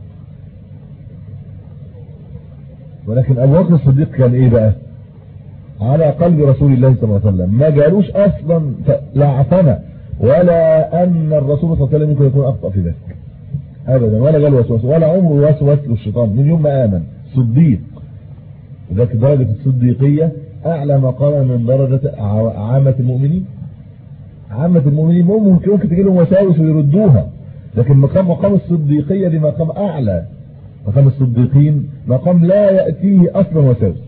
ولكن أبو بكر الصديق كان إيه بقى على قلب رسول الله صلى الله عليه وسلم ما جالوش أصلا لا عفنة ولا أن الرسول صلى الله عليه وسلم يمكن يكون أخطأ في ذلك أبدا ولا جال وسواس ولا عمره وسوس للشيطان من يوم ما آمن صديق وذلك درجة الصديقية أعلى مقاما من درجة عامة المؤمنين عامة المؤمنين ممكن ممكن تجي لهم وساوس ويردوها لكن مقام مقام الصديقية دي مقام أعلى مقام الصديقين مقام لا يأتيه أصلا وسوس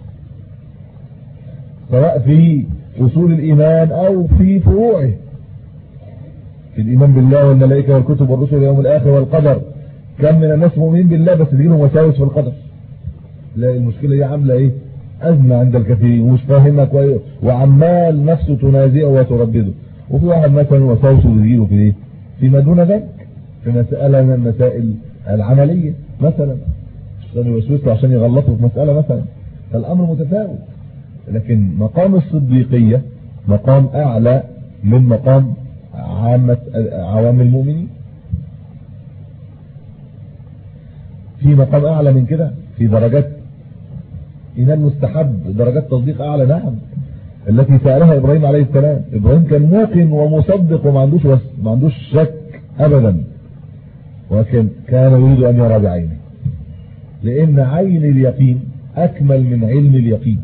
سواء في أصول الإيمان أو في فروعه في الإيمان بالله والملائكة والكتب والرسل واليوم الآخر والقدر كم من الناس مؤمنين بالله بس تجيلهم وساوس في القدر لا المشكلة دي عاملة ايه أزمة عند الكثيرين ومش فاهمها كويس وعمال نفسه تنازعه وتردده وفي واحد مثلا وساوسه بيجيله في ايه في ما دون ذلك في مسألة من المسائل العملية مثلا عشان يوسوسه عشان يغلطه في مسألة مثلا فالأمر متفاوت لكن مقام الصديقية مقام أعلى من مقام عامة عوام المؤمنين في مقام أعلى من كده في درجات إيمان مستحب درجات تصديق أعلى نعم التي سألها إبراهيم عليه السلام إبراهيم كان موقن ومصدق وما عندوش بس ما عندوش شك أبدا ولكن كان يريد أن يرى بعينه لأن عين اليقين أكمل من علم اليقين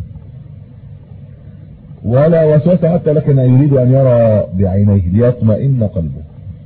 ولا وسوسة حتى لكن يريد أن يرى بعينيه ليطمئن قلبه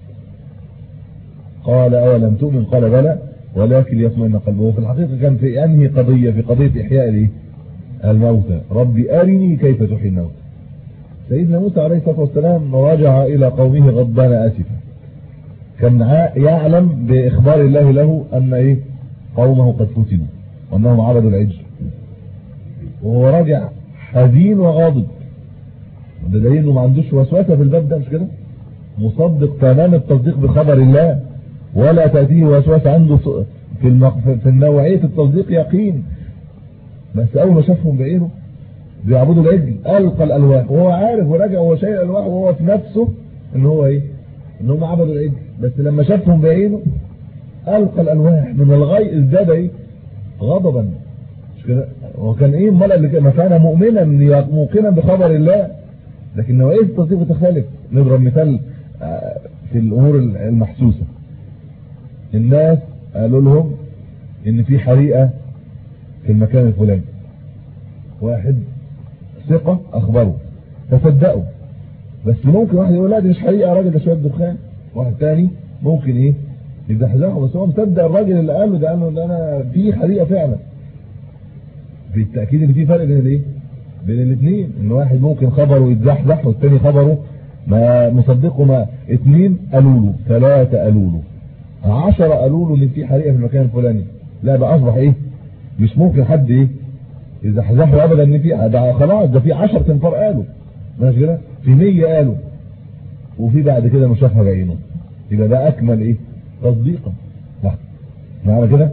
قال أولم تؤمن قال بلى ولكن ليطمئن قلبه وفي الحقيقة كان في أنهي قضية في قضية إحياء الايه الموتى ربي أرني كيف تحيي الموتى سيدنا موسى عليه الصلاة والسلام رجع إلى قومه غضبان آسفا كان يعلم بإخبار الله له أن إيه قومه قد فتنوا وأنهم عبدوا العجل وهو راجع حزين وغاضب ده دليل انه ما عندوش وسوسه في الباب ده مش كده مصدق تمام التصديق بخبر الله ولا تأتيه وسوسه عنده في المق... في نوعيه التصديق يقين بس اول ما شافهم بعينه بيعبدوا العجل القى الالواح وهو عارف ورجع وهو شايل الالواح وهو في نفسه ان هو ايه ان هم عبدوا العجل بس لما شافهم بعينه القى الالواح من الغي ازداد ايه غضبا مش كده هو كان ايه امال اللي ما كان مؤمنا موقنا بخبر الله لكن نوعيه التصديق بتختلف نضرب مثال في الامور المحسوسه الناس قالوا لهم ان في حريقه في المكان الفلاني واحد ثقه اخبره فصدقوا بس ممكن واحد يقول لا دي مش حريقه يا راجل ده شويه دخان واحد تاني ممكن ايه يزحزحه بس هو مصدق الراجل اللي قال له ده قال له ده انا في حريقه فعلا بالتاكيد ان في فرق بين الايه بين الاثنين ان واحد ممكن خبره يتزحزح والتاني خبره ما مصدقه ما اثنين قالوا له ثلاثه قالوا له 10 قالوا له ان في حريقه في المكان الفلاني لا ده اصبح ايه مش ممكن حد ايه يزحزحه ابدا ان في ده خلاص ده في 10 تنفار قالوا ماشي كده في 100 قالوا وفي بعد كده مش شافها بعينه يبقى ده اكمل ايه تصديقا معنى كده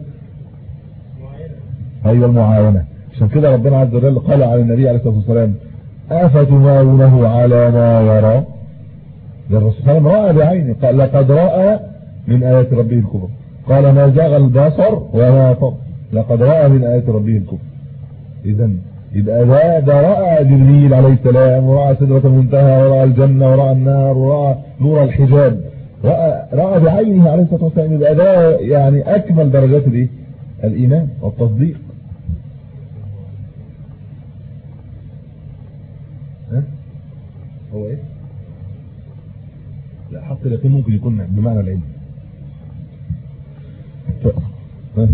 ايوه المعاونه عشان كده ربنا عز وجل قال على النبي عليه الصلاه والسلام افتمارونه على ما يرى ده الرسول صلى الله عليه وسلم راى بعينه قال لقد راى من ايات ربه الكبرى قال ما زاغ البصر وما طغى لقد راى من ايات ربه الكبرى اذا يبقى ده ده راى جبريل عليه السلام وراى سدره المنتهى وراى الجنه وراى النار وراى نور الحجاب راى راى بعينه عليه الصلاه والسلام يبقى ده يعني اكمل درجات الايه الايمان والتصديق ها هو ايه لا حق اليقين ممكن يكون بمعنى العلم ها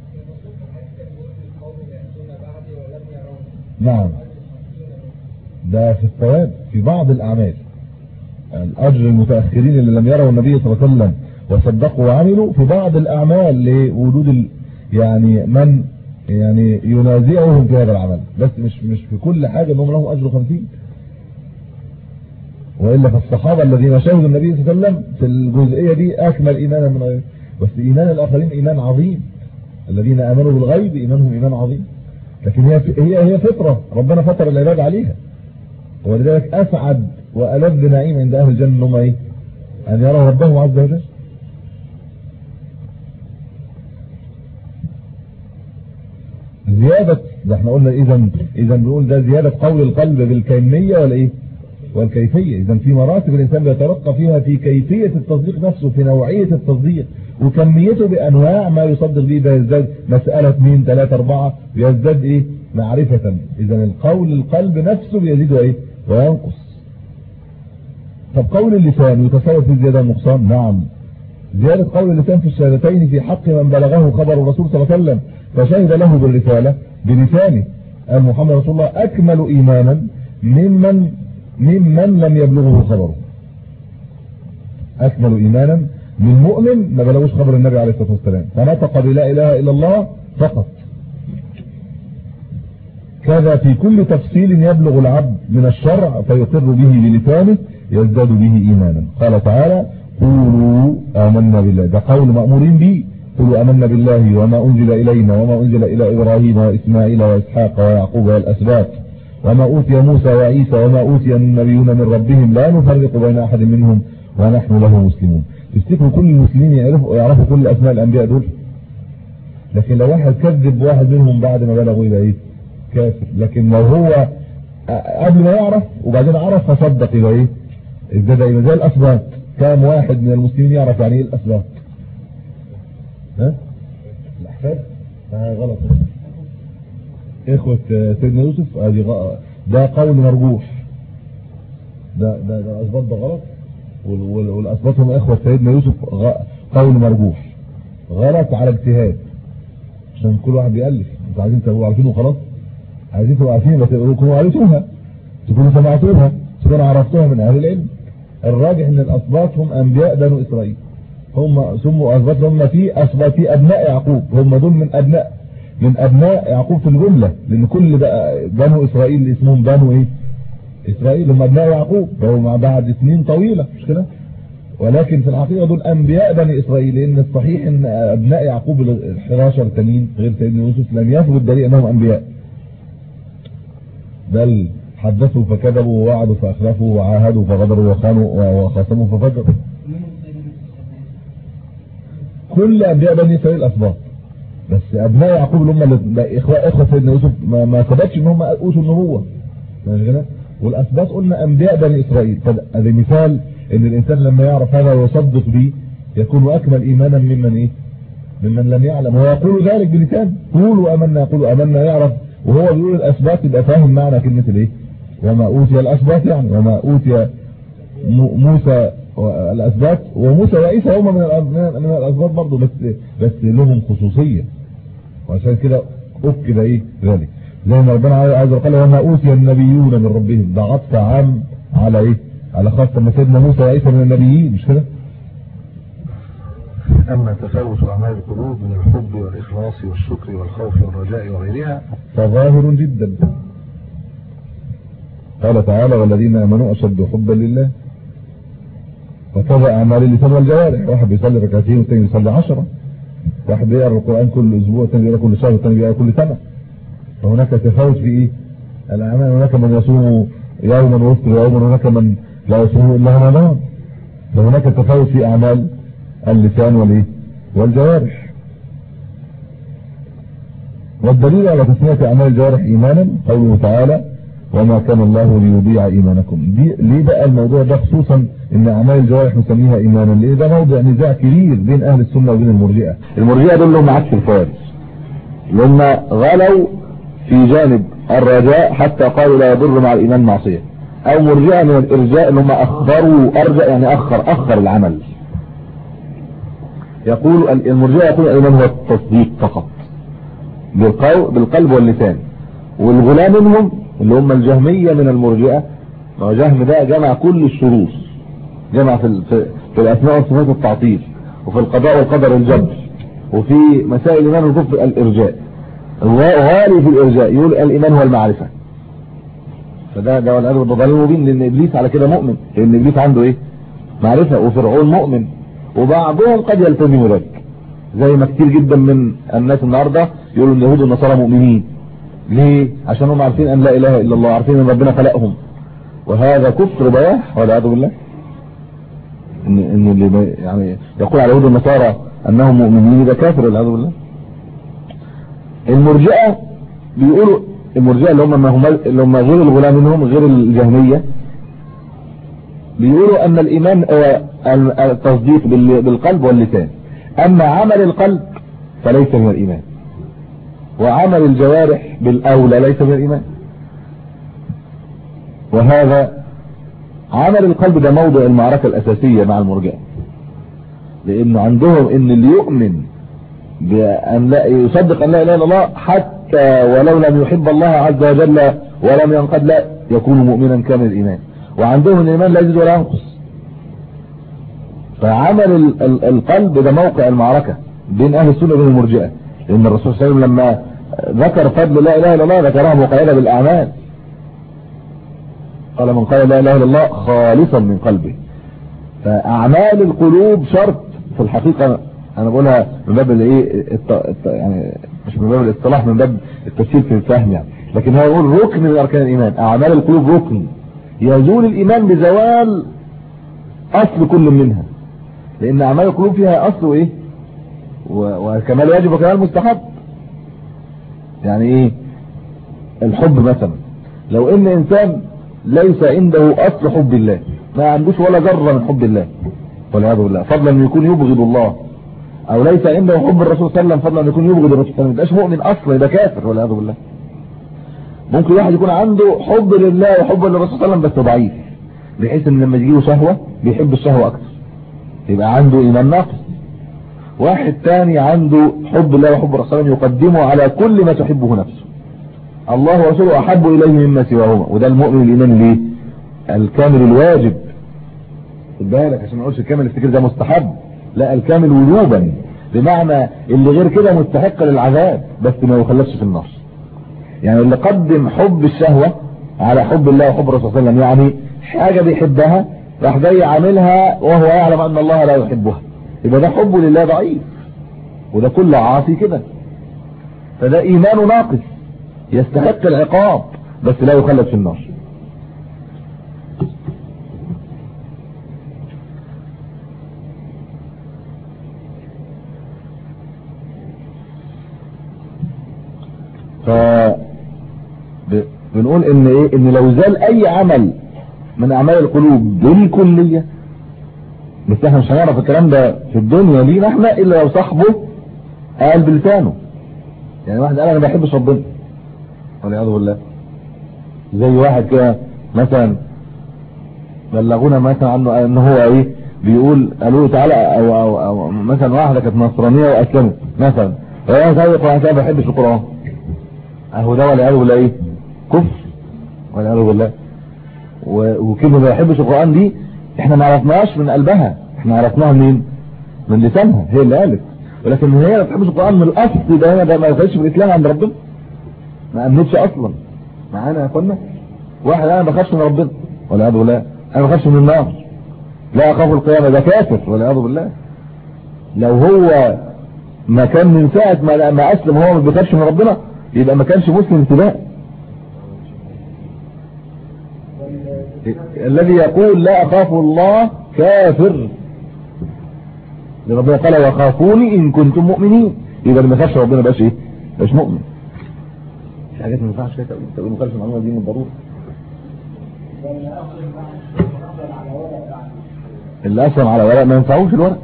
نعم ده في الثواب في بعض الأعمال الأجر المتأخرين اللي لم يروا النبي صلى الله عليه وسلم وصدقوا وعملوا في بعض الأعمال لوجود ال... يعني من يعني ينازعهم في هذا العمل بس مش مش في كل حاجة انهم لهم أجر خمسين وإلا فالصحابة الذين شهدوا النبي صلى الله عليه وسلم في الجزئية دي أكمل إيمانا من غيره بس إيمان الآخرين إيمان عظيم الذين آمنوا بالغيب إيمانهم إيمان عظيم لكن هي هي هي فطرة ربنا فطر العباد عليها ولذلك أسعد وألذ نعيم عند أهل الجنة انهم إيه أن يروا ربهم عز وجل زيادة ده احنا قلنا إذا إذا بنقول ده زيادة قول القلب بالكيمية ولا إيه والكيفية إذا في مراتب الإنسان بيترقى فيها في كيفية التصديق نفسه في نوعية التصديق وكميته بأنواع ما يصدق به بيزداد مسألة اثنين ثلاثة أربعة بيزداد إيه معرفة إذا القول القلب نفسه بيزيد إيه وينقص طب قول اللسان يتصور في الزيادة والنقصان نعم زيادة قول اللسان في الشهادتين في حق من بلغه خبر الرسول صلى الله عليه وسلم فشهد له بالرسالة بلسانه أن محمد رسول الله أكمل إيمانا ممن ممن لم يبلغه خبره أكمل إيمانا من مؤمن ما بلغوش خبر النبي عليه الصلاة والسلام فنطق بلا إله إلا الله فقط كذا في كل تفصيل يبلغ العبد من الشرع فيقر به بلسانه يزداد به إيمانا قال تعالى قولوا آمنا بالله ده قول مأمورين به قولوا آمنا بالله وما أنزل إلينا وما أنزل إلى إبراهيم وإسماعيل وإسحاق ويعقوب والأسباط وما أوتي موسى وعيسى وما أوتي النبيون من ربهم لا نفرق بين أحد منهم ونحن له مسلمون تفتكروا كل المسلمين يعرفوا, يعرفوا كل أسماء الأنبياء دول لكن لو واحد كذب واحد منهم بعد ما بلغوا إلى إيه كافر لكن لو هو قبل ما يعرف وبعدين عرف فصدق يبقى إيه ازاي ده زي الأسباط كام واحد من المسلمين يعرف يعني إيه الأسباط ها الأحفاد آه غلط إخوة سيدنا يوسف ادي ده قول مرجوح ده ده ده الأسباط ده غلط والأسباط هم إخوة سيدنا يوسف قول مرجوح غلط على اجتهاد عشان كل واحد بيألف انتوا عايزين تبقوا عارفين وخلاص عايزين تبقوا عارفين بس تكونوا عرفتوها تكونوا سمعتوها تكونوا عرفتوها من أهل العلم الراجح ان الأسباط هم أنبياء بنو إسرائيل هم سموا أسباط هم في أسباط في أبناء يعقوب هم دول من أبناء من أبناء يعقوب في الجملة لأن كل بنو إسرائيل اسمهم بنو إيه إسرائيل هم أبناء يعقوب فهو بعد سنين طويلة مش كده ولكن في الحقيقة دول أنبياء بني إسرائيل لأن الصحيح أن أبناء يعقوب ال 11 تانيين غير سيدنا يوسف لم يثبت دليل أنهم أنبياء بل حدثوا فكذبوا ووعدوا فأخلفوا وعاهدوا فغدروا وخانوا وخاصموا ففجروا كل أنبياء بني إسرائيل أسباط بس أبناء يعقوب اللي هم إخوة إخوة سيدنا يوسف ما, ما ثبتش إن هم أوتوا النبوة ماشي كده والأسباط قلنا أنبياء بني إسرائيل هذا مثال إن الإنسان لما يعرف هذا ويصدق به يكون أكمل إيمانا ممن إيه ممن لم يعلم ويقول ذلك بلسان قولوا أمنا يقولوا أمنا يعرف وهو بيقول الأسباط يبقى فاهم معنى كلمة الإيه وما أوتي الأسباط يعني وما أوتي موسى الأسباط وموسى وعيسى هم من من الأسباط برضه بس بس لهم خصوصية وعشان كده أكد إيه ذلك زي ما ربنا عايز قال وما أوتي النبيون من ربهم ده عطف عام على إيه على خاصة ما سيدنا موسى وعيسى من النبيين مش كده أما تفاوت أعمال القلوب من الحب والإخلاص والشكر والخوف والرجاء وغيرها فظاهر جدا قال تعالى والذين آمنوا أشد حبا لله وكذا أعمال اللسان والجوارح واحد بيصلي ركعتين والثاني بيصلي عشرة واحد بيقرأ القرآن كل أسبوع والثاني بيقرأ كل شهر والثاني بيقرأ كل سنة فهناك تفاوت في إيه الأعمال هناك من يصوم يوما ويفطر يوما هناك من لا يصوم إلا رمضان فهناك تفاوت في أعمال اللسان والإيه والجوارح والدليل على تسمية أعمال الجوارح إيمانا قوله تعالى وما كان الله ليضيع إيمانكم دي ليه بقى الموضوع ده خصوصا ان اعمال الجوارح نسميها ايمانا ليه ده موضع نزاع كبير بين اهل السنة وبين المرجئة المرجئة دول هم عكس الفارس لهم غلوا في جانب الرجاء حتى قالوا لا يضر مع الايمان معصية او مرجئة من الارجاء اللي هم اخبروا ارجع يعني اخر اخر العمل يقول المرجئة يقول الايمان هو التصديق فقط بالقلب واللسان والغلام منهم اللي هم الجهمية من المرجئة ما هو جهم ده جمع كل الشروط جمع في, في, في الأسماء والصفات التعطيل وفي القضاء والقدر الجبر وفي مسائل الإيمان والكفر الإرجاء غالي في الإرجاء يقول الإيمان هو المعرفة فده ده والعياذ بالله ضلال مبين لأن إبليس على كده مؤمن لأن إبليس عنده إيه معرفة وفرعون مؤمن وبعضهم قد يلتزم ذلك زي ما كتير جدا من الناس النهارده يقولوا ان اليهود والنصارى مؤمنين ليه عشان هم عارفين ان لا اله الا الله عارفين ان ربنا خلقهم وهذا كفر بياح والعياذ بالله ان ان اللي يعني يقول على اليهود والنصارى انهم مؤمنين ده كافر والعياذ بالله المرجئه بيقولوا المرجئه اللي هم ما هم اللي هم غير الغلام منهم غير الجهميه بيقولوا ان الايمان هو التصديق بالقلب واللسان اما عمل القلب فليس من الايمان وعمل الجوارح بالاولى ليس من الايمان وهذا عمل القلب ده موضع المعركة الاساسية مع المرجئة لانه عندهم ان اللي يؤمن بان لا يصدق ان لا اله الا الله حتى ولو لم يحب الله عز وجل ولم ينقد لا يكون مؤمنا كامل الايمان وعندهم ان الايمان لا يزيد ولا ينقص فعمل ال- ال- القلب ده موقع المعركة بين اهل السنة وبين المرجئة لان الرسول صلى الله عليه وسلم لما ذكر فضل لا اله الا الله ذكرها مقيدة بالاعمال قال من قال لا اله الا الله خالصا من قلبه فاعمال القلوب شرط في الحقيقة انا بقولها من باب الايه الت- الت- يعني مش من باب الاصطلاح من باب التفسير في الفهم يعني لكن هو يقول ركن من اركان الايمان اعمال القلوب ركن يزول الايمان بزوال اصل كل منها لان اعمال القلوب فيها اصل وايه و- وكمال واجب وكمال مستحب يعني ايه الحب مثلا لو ان انسان ليس عنده اصل حب الله ما عندوش ولا ذره من حب الله والعياذ بالله فضلا ان يكون يبغض الله او ليس عنده حب الرسول صلى الله عليه وسلم فضلا ان يكون يبغض الرسول صلى الله عليه وسلم ما يبقاش مؤمن اصلا يبقى كافر والعياذ بالله ممكن واحد يكون عنده حب لله وحب للرسول صلى الله عليه وسلم بس ضعيف بحيث ان لما تجيله شهوه بيحب الشهوه اكتر يبقى عنده ايمان ناقص واحد تاني عنده حب الله وحب الرسول صلى الله عليه وسلم يقدمه على كل ما تحبه نفسه الله ورسوله احب اليه مما سواهما وده المؤمن الايمان ليه الكامل الواجب خد بالك عشان ما اقولش الكامل الفكر ده مستحب لا الكامل وجوبا بمعنى اللي غير كده مستحق للعذاب بس ما يخلصش في النار يعني اللي قدم حب الشهوة على حب الله وحب الرسول صلى الله عليه وسلم يعني حاجة بيحبها راح جاي عاملها وهو يعلم ان الله لا يحبها يبقى ده حبه لله ضعيف وده كله عاصي كده فده ايمانه ناقص يستحق العقاب بس لا يخلد في النار ف ب- بنقول ان ايه ان لو زال اي عمل من اعمال القلوب بالكلية بس احنا مش هنعرف الكلام ده في الدنيا لينا احنا الا لو صاحبه قال بلسانه يعني واحد قال انا ما بحبش ربنا والعياذ بالله زي واحد كده مثلا بلغونا مثلا عنه ان هو ايه بيقول قالوا له تعالى او, أو, أو مثلا واحده كانت نصرانيه واسلمت مثلا فهي زي القران ما بحبش القران اهو ده والعياذ بالله ايه كفر والعياذ بالله و- وكلمه ما بحبش القران دي احنا ما عرفناهاش من قلبها احنا عرفناها منين من لسانها هي اللي قالت ولكن هي ما بتحبش القران من الاصل ده هنا ده ما دخلش في الاسلام عند ربنا ما امنتش اصلا معانا يا اخوانا واحد انا ما بخافش من ربنا والعياذ بالله انا ما بخافش من النار لا اخاف القيامه ده كافر والعياذ بالله لو هو ما كان من ساعه ما ما اسلم هو ما بيخافش من ربنا يبقى ما كانش مسلم ابتداء الذي يقول لا اخاف الله كافر ربنا قال وخافوني ان كنتم مؤمنين يبقى اللي ما يخافش ربنا بقاش ايه بقاش مؤمن في حاجات ما ينفعش كده تقول ما خالف المعلومه دي من الضروره اللي اسلم على ورق ما ينفعوش الورق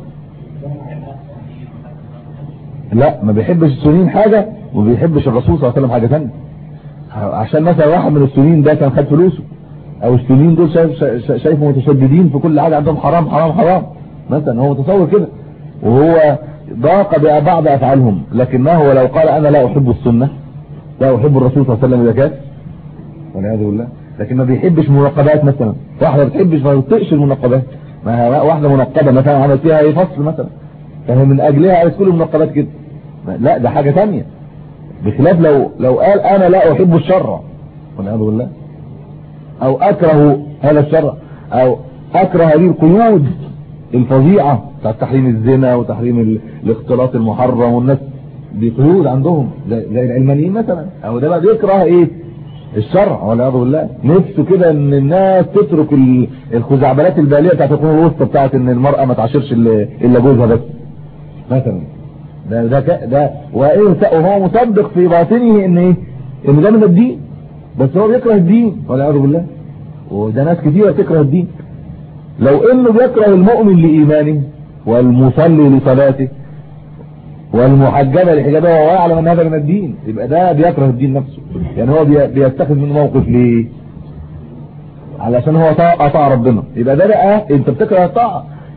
لا ما بيحبش السنين حاجة وما بيحبش الرسول صلى الله عليه وسلم حاجة ثانيه عشان مثلا واحد من السنين ده كان خد فلوسه او السنين دول شايف شا- شايفه متشددين في كل حاجة عندهم حرام حرام حرام مثلا هو متصور كده وهو ضاق ببعض افعالهم لكنه لو قال انا لا احب السنة لا احب الرسول صلى الله عليه وسلم اذا كان والعياذ بالله لكن ما بيحبش منقبات مثلا واحده ما بتحبش ما بتطيقش المنقبات ما هي واحده منقبه مثلا عملت فيها ايه فصل مثلا فهي من اجلها عايز كل المنقبات كده لا ده حاجه ثانيه بخلاف لو لو قال انا لا احب الشر والعياذ بالله او اكره هذا الشر او اكره هذه القيود الفظيعه بتاعت تحريم الزنا وتحريم ال- الاختلاط المحرم والناس دي قيود عندهم زي, زي العلمانيين مثلا او ده بقى بيكره ايه الشرع والعياذ بالله نفسه كده ان الناس تترك ال- الخزعبلات الباليه بتاعت القرون الوسطى بتاعت ان المراه ما تعاشرش الا إلا جوزها بس مثلا ده ده ك- ده وايه وهو مصدق في باطنه ان ايه ان ده من الدين بس هو بيكره الدين والعياذ بالله وده ناس كتيره بتكره الدين لو انه بيكره المؤمن لايمانه والمصلي لصلاته والمحجبة لحجابها وهو يعلم ان هذا من الدين يبقى ده بيكره الدين نفسه يعني هو بي- بيتخذ منه موقف ليه علشان هو طاع طاع ربنا يبقى ده بقى انت بتكره الطاعة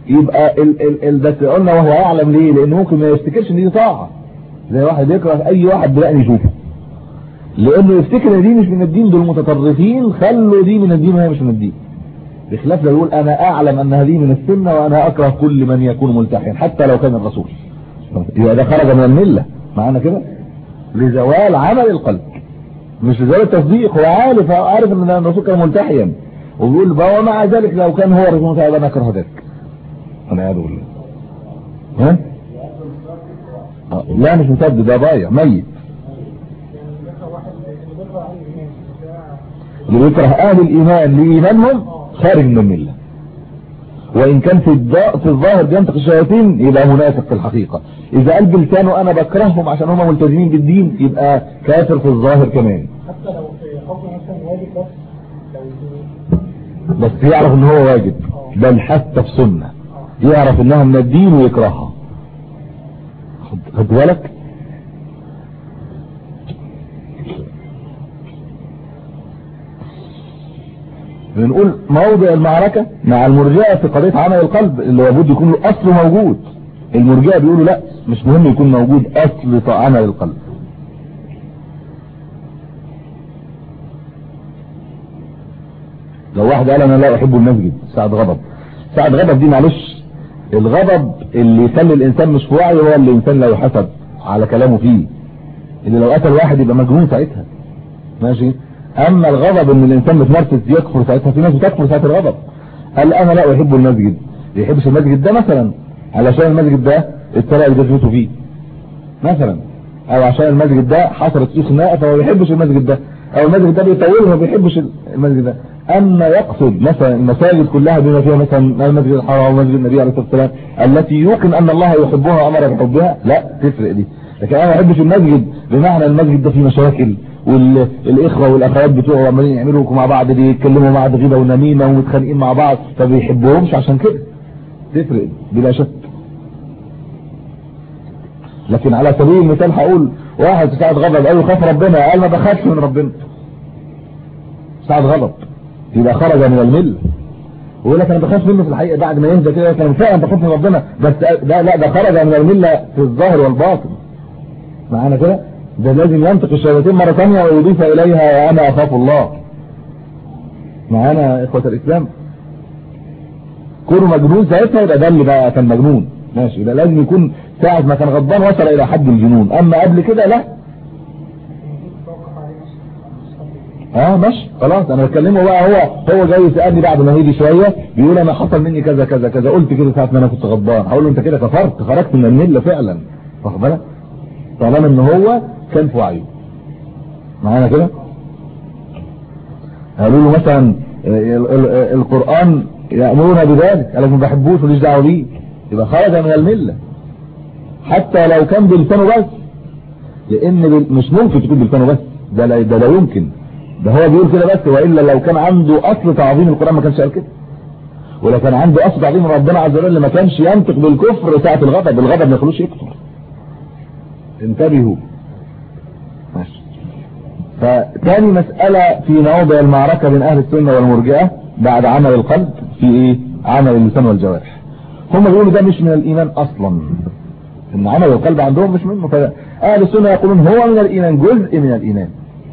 يبقى ال ال ال بس قلنا وهو يعلم ليه لان ممكن ما يفتكرش ان دي طاعه زي واحد يكره اي واحد دلوقتي يشوفه لانه يفتكر ان دي مش من الدين دول متطرفين خلوا دي من الدين وهي مش من الدين بخلاف لو يقول انا اعلم ان هذه من السنه وانا اكره كل من يكون ملتحيا حتى لو كان الرسول يبقى ده خرج من المله معانا كده لزوال عمل القلب مش لزوال التصديق هو عارف هو عارف ان الرسول كان ملتحيا وبيقول بقى ومع ذلك لو كان هو رسول الله انا اكره ذلك انا قاعد اقول ها آه، لا مش مسدد ده ضايع ميت اللي بيكره اهل الايمان لايمانهم خارج من المله وان كان في الضاء في الظاهر بينطق الشياطين يبقى منافق في الحقيقه اذا قال بلسانه انا بكرههم عشان هم ملتزمين بالدين يبقى كافر في الظاهر كمان حتى لو في حكم مثلا واجب بس لو بس يعرف ان هو واجب بل حتى في سنه يعرف انها من الدين ويكرهها خد- خد بالك بنقول موضع المعركة مع المرجئة في قضية عمل القلب اللي لابد يكون له أصل موجود المرجئة بيقولوا لا مش مهم يكون موجود أصل عمل القلب لو واحد قال انا لا احب المسجد ساعة غضب ساعة غضب دي معلش الغضب اللي يخلي الانسان مش في وعي هو اللي الانسان لا يحسب على كلامه فيه اللي لو قتل واحد يبقى مجنون ساعتها ماشي اما الغضب ان الانسان متنرفز يكفر ساعتها في ناس بتكفر ساعة الغضب قال انا لا احب المسجد ما يحبش المسجد ده مثلا علشان المسجد ده الطريقه اللي جزمته فيه مثلا او عشان المسجد ده حصلت فيه خناقه فهو ما بيحبش المسجد ده او المسجد ده بيطوله ما بيحبش المسجد ده اما يقصد مثلا المساجد كلها بما فيها مثلا المسجد الحرام ومسجد النبي عليه الصلاه والسلام التي يوقن ان الله يحبها وامر بحبها لا تفرق دي لكن انا ما بحبش المسجد بمعنى المسجد ده فيه مشاكل والاخوه والاخوات بتوعه عمالين يعملوا مع بعض بيتكلموا مع بعض غيبه ونميمه ومتخانقين مع بعض فبيحبوهمش عشان كده تفرق بلا شك لكن على سبيل المثال هقول واحد ساعة غضب قال خاف ربنا قال ما بخافش من ربنا ساعة غضب يبقى خرج من المله ويقول لك انا بخاف منه في الحقيقه بعد ما يهدى كده كان فعلا بخاف من ربنا بس ده لا ده خرج من المله في الظاهر والباطن معانا كده ده لازم ينطق الشياطين مره ثانيه ويضيف اليها وانا اخاف الله معانا اخوه الاسلام كونه مجنون ساعتها يبقى ده اللي بقى كان مجنون ماشي يبقى لازم يكون ساعة ما كان غضبان وصل الى حد الجنون اما قبل كده لا اه ماشي خلاص انا بكلمه بقى هو هو جاي يسالني بعد ما هيجي شويه بيقول انا حصل مني كذا كذا كذا قلت كده ساعه ما انا كنت غضبان هقول له انت كده كفرت خرجت من المله فعلا واخد بالك طالما ان هو كان في وعيه معانا كده قالوا له مثلا ال- ال- القران يامرنا بذلك قال لك ما بحبوش ماليش دعوه بيه يبقى خرج من المله حتى لو كان بلسانه بس لان بال- مش ممكن تكون بلسانه بس ده لا ده لا يمكن ده هو بيقول كده بس والا لو كان عنده اصل تعظيم القران ما كانش قال كده ولو كان عنده اصل تعظيم ربنا عز وجل ما كانش ينطق بالكفر ساعه الغضب الغضب ما يخلوش يكفر انتبهوا ماشي فتاني مسألة في موضع المعركة بين اهل السنة والمرجئة بعد عمل القلب في ايه عمل اللسان والجوارح هم بيقولوا ده مش من الايمان اصلا ان عمل القلب عندهم مش منه فاهل السنة يقولون هو من الايمان جزء من الايمان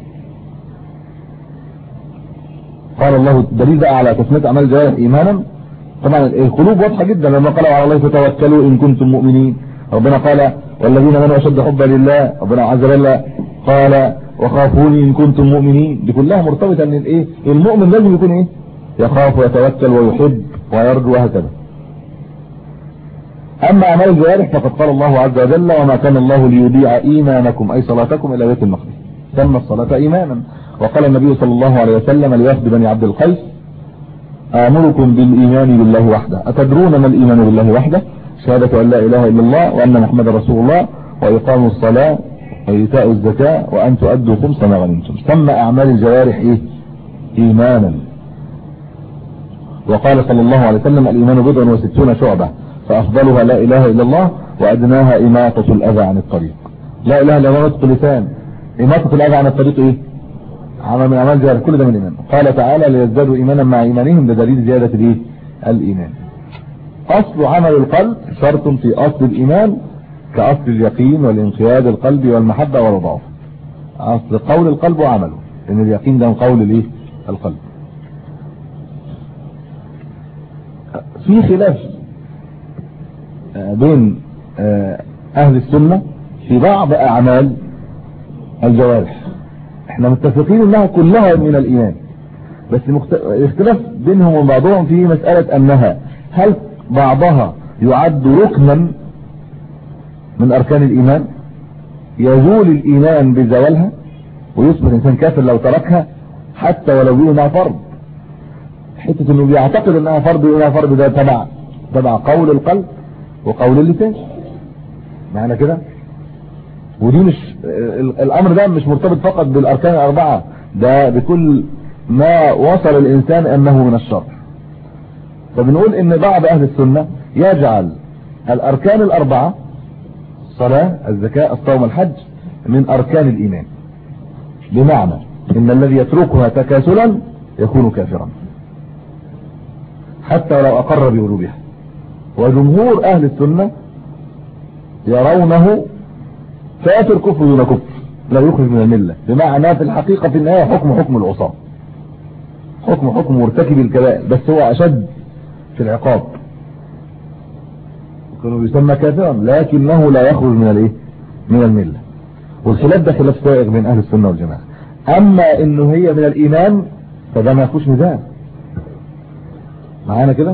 قال الله دليل بقى على تسمية اعمال الجوارح ايمانا طبعا القلوب واضحة جدا لما قالوا على الله فتوكلوا ان كنتم مؤمنين ربنا قال والذين امنوا اشد حبا لله ربنا عز وجل قال وخافوني ان كنتم مؤمنين دي كلها مرتبطه ان الايه المؤمن لازم يكون ايه يخاف ويتوكل ويحب ويرجو وهكذا اما اعمال الجوارح فقد قال الله عز وجل وما كان الله ليضيع ايمانكم اي صلاتكم الى بيت المقدس سمى الصلاه ايمانا وقال النبي صلى الله عليه وسلم لوفد بني عبد القيس امركم بالايمان بالله وحده اتدرون ما الايمان بالله وحده شهادة أن لا إله إلا الله وأن محمد رسول الله وإقام الصلاة وإيتاء الزكاة وأن تؤدوا خمس ما غنمتم سمى أعمال الجوارح إيه إيمانا وقال صلى الله عليه وسلم الإيمان بضع وستون شعبة فأفضلها لا إله إلا الله وأدناها إماطة الأذى عن الطريق لا إله إلا الله نطق لسان إماطة الأذى عن الطريق إيه عمل من أعمال الجوارح كل ده من الإيمان قال تعالى ليزدادوا إيمانا مع إيمانهم ده دليل زيادة الإيه الإيمان اصل عمل القلب شرط في اصل الايمان كاصل اليقين والانقياد القلبي والمحبة والرضا اصل قول القلب وعمله لان اليقين ده من قول الايه القلب في خلاف آه، بين آه، اهل السنة في بعض اعمال الجوارح احنا متفقين انها كلها من الايمان بس مخت... اختلاف بينهم وبين بعضهم في مسألة انها هل بعضها يعد ركنا من اركان الايمان يزول الايمان بزوالها ويصبح الانسان كافر لو تركها حتى ولو بيه انها فرض حتة انه بيعتقد انها فرض وانها فرض ده تبع تبع قول القلب وقول اللسان معنى كده ودي مش ال- الامر ده مش مرتبط فقط بالاركان الاربعة ده بكل ما وصل الانسان انه من الشر فبنقول ان بعض اهل السنة يجعل الاركان الاربعة الصلاة الزكاة الصوم الحج من اركان الايمان بمعنى ان الذي يتركها تكاسلا يكون كافرا حتى لو اقر بوجوبها وجمهور اهل السنة يرونه كافر كفر دون كفر لا يخرج من الملة بمعنى في الحقيقة في النهاية حكم حكم العصاة حكم حكم مرتكب الكبائر بس هو اشد في العقاب كانوا يسمى كافرا لكنه لا يخرج من الايه من الملة والخلاف ده خلاف سائغ بين اهل السنة والجماعة اما انه هي من الايمان فده ما فيهوش نزاع معانا كده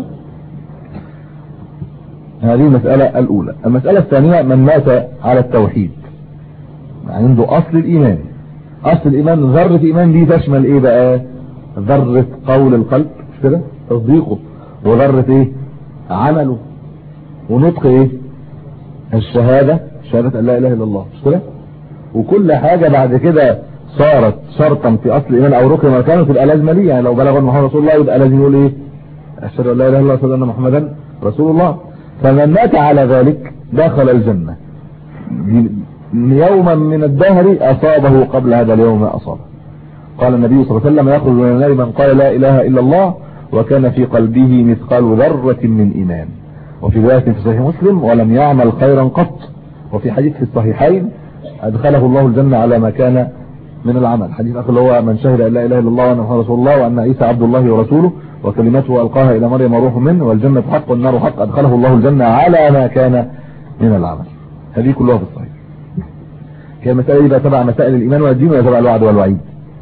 هذه المسألة الاولى المسألة الثانية من مات على التوحيد عنده اصل الايمان اصل الايمان ذرة ايمان دي تشمل ايه بقى ذرة قول القلب مش كده تصديقه وذرة ايه عمله ونطق ايه الشهادة شهادة ان لا اله الا الله مش كده وكل حاجة بعد كده صارت شرطا في اصل الايمان او ركن مكانه تبقى لازمه ليه يعني لو بلغ محمد رسول الله يبقى لازم يقول ايه اشهد ان لا اله الا الله واشهد ان محمدا رسول الله فمن مات على ذلك دخل الجنه يوما من الدهر اصابه قبل هذا اليوم ما اصابه قال النبي صلى الله عليه وسلم يخرج من النار من قال لا اله الا الله وكان في قلبه مثقال ذره من ايمان وفي روايه في صحيح مسلم ولم يعمل خيرا قط وفي حديث في الصحيحين ادخله الله الجنه على ما كان من العمل حديث اخر اللي هو من شهد ان لا اله الا الله وان محمد رسول الله وان عيسى عبد الله ورسوله وكلمته القاها الى مريم روح منه والجنه حق والنار حق ادخله الله الجنه على ما كان من العمل هذه كلها في الصحيح هي المساله دي بقى تبع مسائل الايمان والدين ولا تبع الوعد والوعيد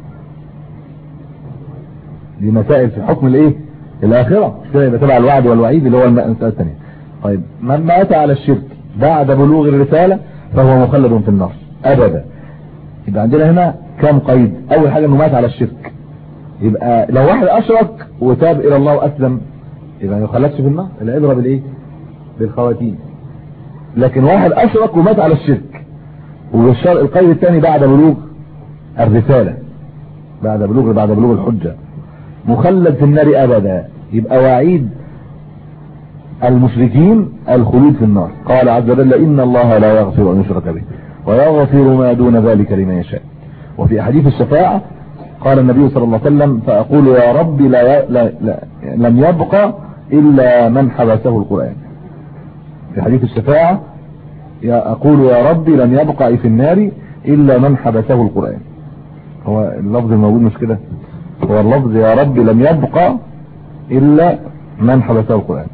دي مسائل في حكم الايه الاخره مش كده يبقى تبع الوعد والوعيد اللي هو المساله الثانيه طيب من مات على الشرك بعد بلوغ الرساله فهو مخلد في النار ابدا يبقى عندنا هنا كم قيد اول حاجة انه مات على الشرك يبقى لو واحد اشرك وتاب الى الله واسلم يبقى ما يخلدش في النار العبرة بالايه بالخواتيم لكن واحد اشرك ومات على الشرك والشر القيد الثاني بعد بلوغ الرسالة بعد بلوغ بعد بلوغ الحجة مخلد في النار ابدا يبقى وعيد المشركين الخلود في النار قال عز وجل ان الله لا يغفر ان يشرك به ويغفر ما دون ذلك لمن يشاء وفي حديث الشفاعة قال النبي صلى الله عليه وسلم فأقول يا رب لا, لا, لا لم يبقى إلا من حبسه القرآن في حديث الشفاعة يا أقول يا رب لم يبقى في النار إلا من حبسه القرآن هو اللفظ الموجود مش كده هو اللفظ يا رب لم يبقى إلا من حبسه القرآن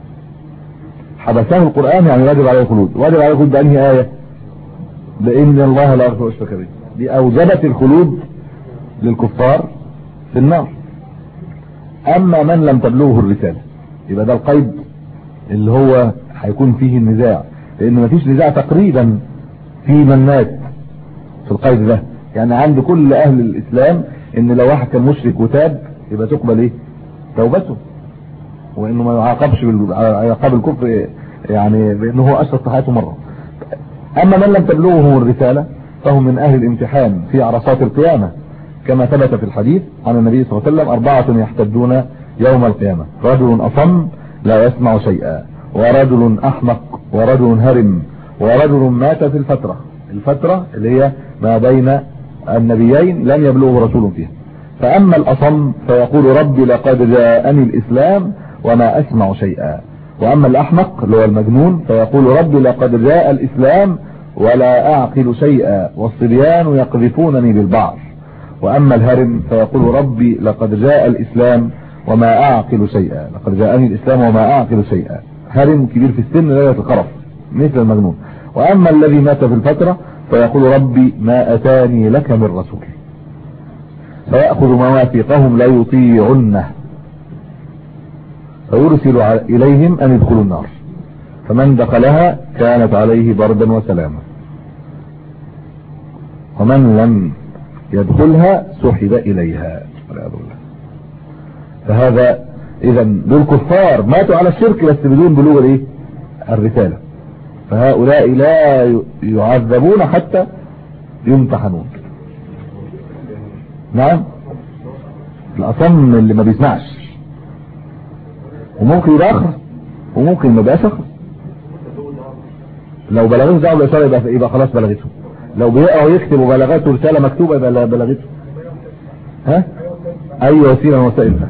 حبسه القرآن يعني واجب عليه الخلود واجب عليه الخلود بأنهي آية بإن الله لا يغفر أشرك به دي أوجبت الخلود للكفار في النار أما من لم تبلغه الرسالة يبقى ده القيد اللي هو هيكون فيه النزاع لأن مفيش نزاع تقريبا في من مات في القيد ده يعني عند كل أهل الإسلام إن لو واحد كان مشرك وتاب يبقى تقبل إيه توبته وإنه ما يعاقبش على عقاب الكفر يعني بأنه هو أشرك في حياته مرة اما من لم تبلغه الرسالة فهم من اهل الامتحان في عرصات القيامة كما ثبت في الحديث عن النبي صلى الله عليه وسلم اربعة يحتدون يوم القيامة رجل اصم لا يسمع شيئا ورجل احمق ورجل هرم ورجل مات في الفترة الفترة اللي هي ما بين النبيين لم يبلغه رسول فيها فاما الاصم فيقول ربي لقد جاءني الاسلام وما اسمع شيئا واما الاحمق اللي هو المجنون فيقول ربي لقد جاء الاسلام ولا اعقل شيئا والصبيان يقذفونني بالبعض واما الهرم فيقول ربي لقد جاء الاسلام وما اعقل شيئا لقد جاءني الاسلام وما اعقل شيئا هرم كبير في السن لا يتقرف مثل المجنون واما الذي مات في الفترة فيقول ربي ما اتاني لك من رسول فيأخذ مواثيقهم لا يطيعنه فيرسل إليهم أن يدخلوا النار فمن دخلها كانت عليه بردا وسلاما ومن لم يدخلها سحب إليها والعياذ بالله فهذا إذا دول كفار ماتوا على الشرك بس بدون بلوغ الايه الرسالة فهؤلاء لا يعذبون حتى يمتحنون نعم الأصم اللي ما بيسمعش وممكن يبقى اخر وممكن ما يبقاش اخر لو بلغته دعوه بالاشاره يبقى يبقى خلاص بلغته لو بيقرا ويكتب وبلغته رساله مكتوبه يبقى بلغته ها اي وسيله من وسائلها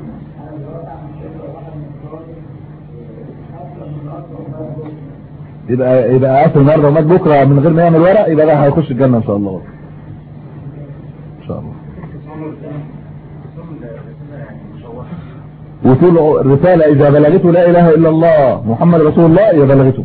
يبقى يبقى قاتل النهارده ومات بكره من غير ما يعمل ورق يبقى ده هيخش الجنه ان شاء الله ان شاء الله وتقول الرسالة إذا بلغته لا إله إلا الله محمد رسول الله إذا بلغته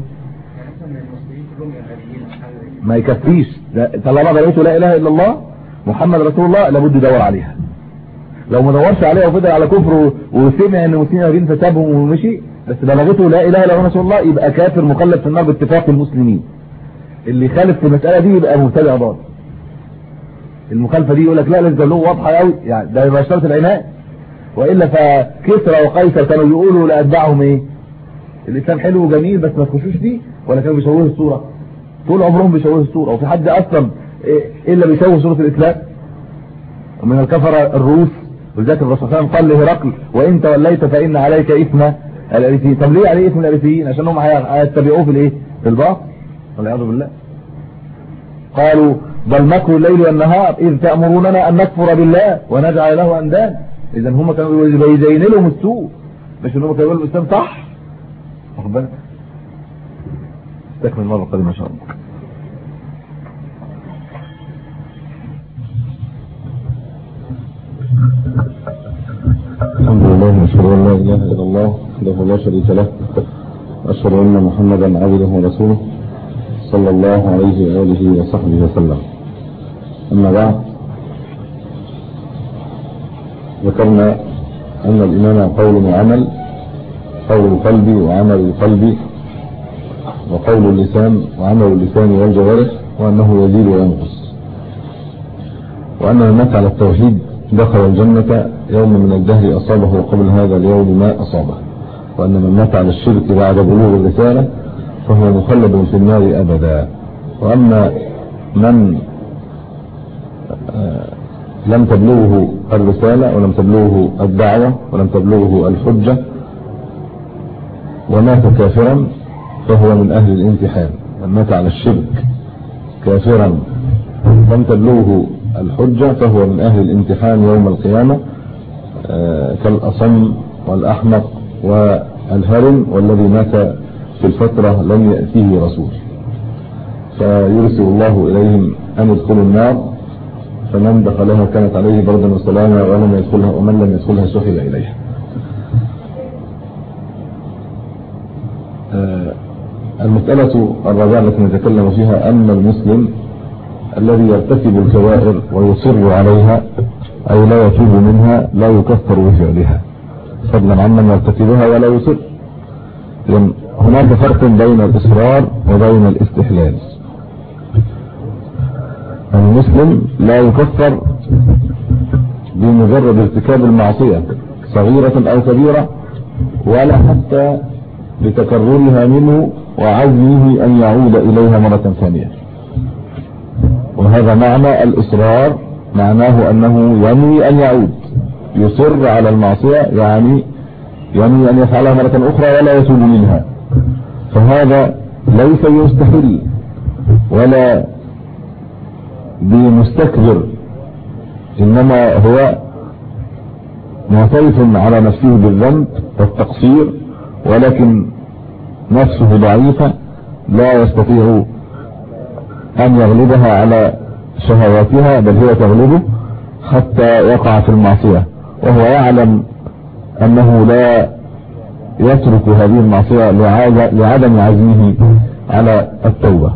ما يكفيش طالما بلغته لا إله إلا الله محمد رسول الله لابد يدور عليها لو ما دورش عليها وفضل على كفر وسمع ان المسلمين واخدين فسابهم ومشي بس بلغته لا اله الا الله رسول الله يبقى كافر مخلد في النار باتفاق المسلمين اللي يخالف في المساله دي يبقى مبتدع ضال المخالفه دي يقول لك لا لازم له واضحه قوي يعني ده يبقى شرط العنايه والا فكسرى وقيصر كانوا يقولوا لاتباعهم ايه الاسلام حلو وجميل بس ما تخشوش فيه ولا كانوا بيشوهوا الصوره طول عمرهم بيشوهوا الصوره وفي حد اصلا إيه الا بيشوه صوره الاسلام ومن الكفره الروس ولذلك الرسول صلى الله عليه وسلم قال لهرقل وان توليت فان عليك اثم الاريسيين طب ليه عليه اثم الاريسيين عشان هم هيتبعوه في الايه في الباطل والعياذ بالله قالوا بل مكر الليل والنهار اذ تامروننا ان نكفر بالله ونجعل له انداد اذا هم كانوا بيزين لهم السوء مش ان هم كانوا يقولوا الاسلام صح واخد بالك استكمل المره القادمه ان شاء الله الحمد لله نشهد ان لا اله الا الله وحده لا شريك له اشهد ان محمدا عبده ورسوله صلى الله عليه واله وصحبه وسلم اما بعد ذكرنا ان الايمان قول وعمل قول القلب وعمل القلب وقول اللسان وعمل اللسان والجوارح وانه يزيد وينقص وان من مات على التوحيد دخل الجنة يوم من الدهر أصابه قبل هذا اليوم ما أصابه وأن من مات على الشرك بعد بلوغ الرسالة فهو مخلد في النار أبدا وأما من لم تبلغه الرسالة ولم تبلغه الدعوة ولم تبلغه الحجة ومات كافرا فهو من أهل الامتحان من مات على الشرك كافرا لم تبلغه الحجة فهو من أهل الامتحان يوم القيامة كالأصم والأحمق والهرم والذي مات في الفترة لم يأتيه رسول فيرسل الله إليهم أن يدخلوا النار فمن دخلها كانت عليه بردا وسلاما ولم يدخلها ومن لم يدخلها سحب إليها المسألة الرابعة التي نتكلم فيها أن المسلم الذي يرتكب الكبائر ويصر عليها أي لا يتوب منها لا يكفر بفعلها فضلا عمن يرتكبها ولا يصر لأن هناك فرق بين الإصرار وبين الاستحلال المسلم لا يكفر بمجرد ارتكاب المعصية صغيرة أو كبيرة ولا حتى لتكررها منه وعزمه أن يعود إليها مرة ثانية وهذا معنى الإصرار معناه أنه ينوي أن يعود يصر على المعصية يعني ينوي أن يفعلها مرة أخرى ولا يتوب منها فهذا ليس يستحل ولا بمستكبر إنما هو معترف على نفسه بالذنب والتقصير ولكن نفسه ضعيفة لا يستطيع أن يغلبها على شهواتها بل هي تغلبه حتى يقع في المعصية وهو يعلم أنه لا يترك هذه المعصية لعدم عزمه على التوبة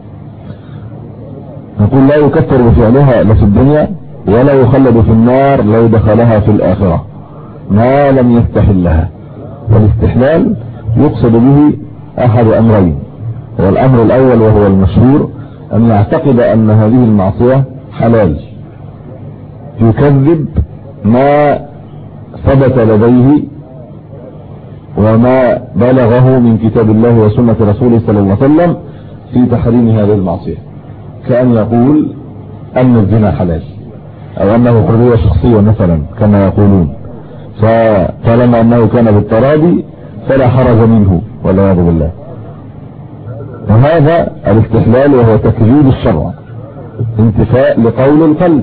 نقول لا يكفر بفعلها لا في الدنيا ولا يخلد في النار لو دخلها في الآخرة ما لم يستحلها والاستحلال يقصد به أحد أمرين والأمر الأول وهو المشهور أن يعتقد أن هذه المعصية حلال يكذب ما ثبت لديه وما بلغه من كتاب الله وسنة رسوله صلى الله عليه وسلم في تحريم هذه المعصية كأن يقول أن الزنا حلال أو أنه حرية شخصية مثلا كما يقولون فطالما أنه كان بالتراضي فلا حرج منه والعياذ بالله وهذا الاستحلال وهو تكذيب الشرع انتفاء لقول القلب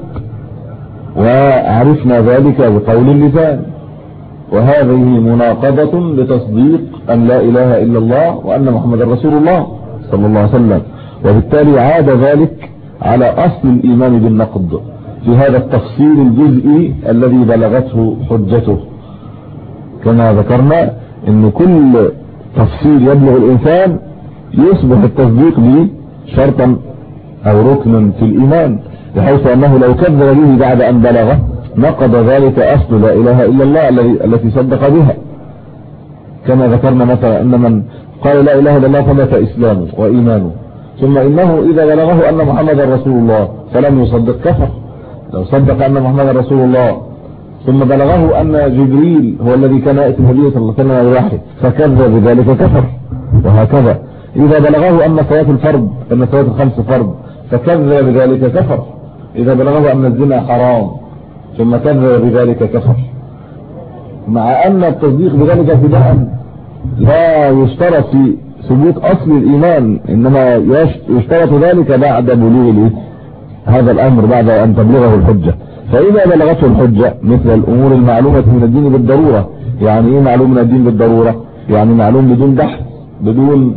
وعرفنا ذلك بقول اللسان وهذه مناقضة لتصديق أن لا إله إلا الله وأن محمد رسول الله صلى الله عليه وسلم وبالتالي عاد ذلك على أصل الإيمان بالنقد في هذا التفصيل الجزئي الذي بلغته حجته كما ذكرنا ان كل تفصيل يبلغ الإنسان يصبح التصديق به شرطا أو ركنا في الإيمان بحيث أنه لو كذب به بعد أن بلغه نقض ذلك أصل لا إله إلا الله التي صدق بها كما ذكرنا مثلا أن من قال لا إله إلا الله ثبت إسلامه وإيمانه ثم إنه إذا بلغه أن محمد رسول الله فلم يصدق كفر لو صدق أن محمد رسول الله ثم بلغه أن جبريل هو الذي كان يأتي النبي صلى الله عليه وسلم الواحد فكذب بذلك كفر وهكذا إذا بلغه أن صلاة الفرض أن صلاة الخمس فرض فكذب بذلك كفر إذا بلغه أن الزنا حرام ثم كذب بذلك كفر مع أن التصديق بذلك ابتداء لا يشترط في ثبوت أصل الإيمان إنما يشترط ذلك بعد بلوغ هذا الأمر بعد أن تبلغه الحجة فإذا بلغته الحجة مثل الأمور المعلومة من الدين بالضرورة يعني إيه معلوم من الدين بالضرورة يعني معلوم بدون بحث بدون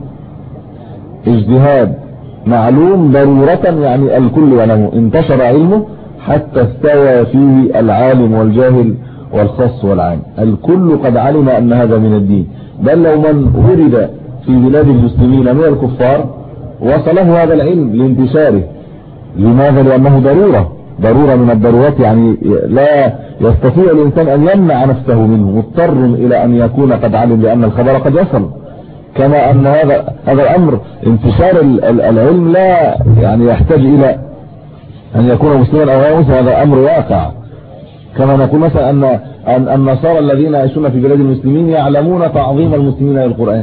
اجتهاد معلوم ضرورة يعني الكل يعلمه انتشر علمه حتى استوى فيه العالم والجاهل والخاص والعام الكل قد علم أن هذا من الدين بل لو من ورد في بلاد المسلمين من الكفار وصله هذا العلم لانتشاره لماذا لأنه ضرورة ضرورة من الضرورات يعني لا يستطيع الإنسان أن يمنع نفسه منه مضطر إلى أن يكون قد علم لأن الخبر قد يصل كما أن هذا هذا الأمر انتشار العلم لا يعني يحتاج إلى أن يكون مسلما أو غير مسلم هذا أمر واقع كما نقول مثلا أن أن النصارى الذين يعيشون في بلاد المسلمين يعلمون تعظيم المسلمين للقرآن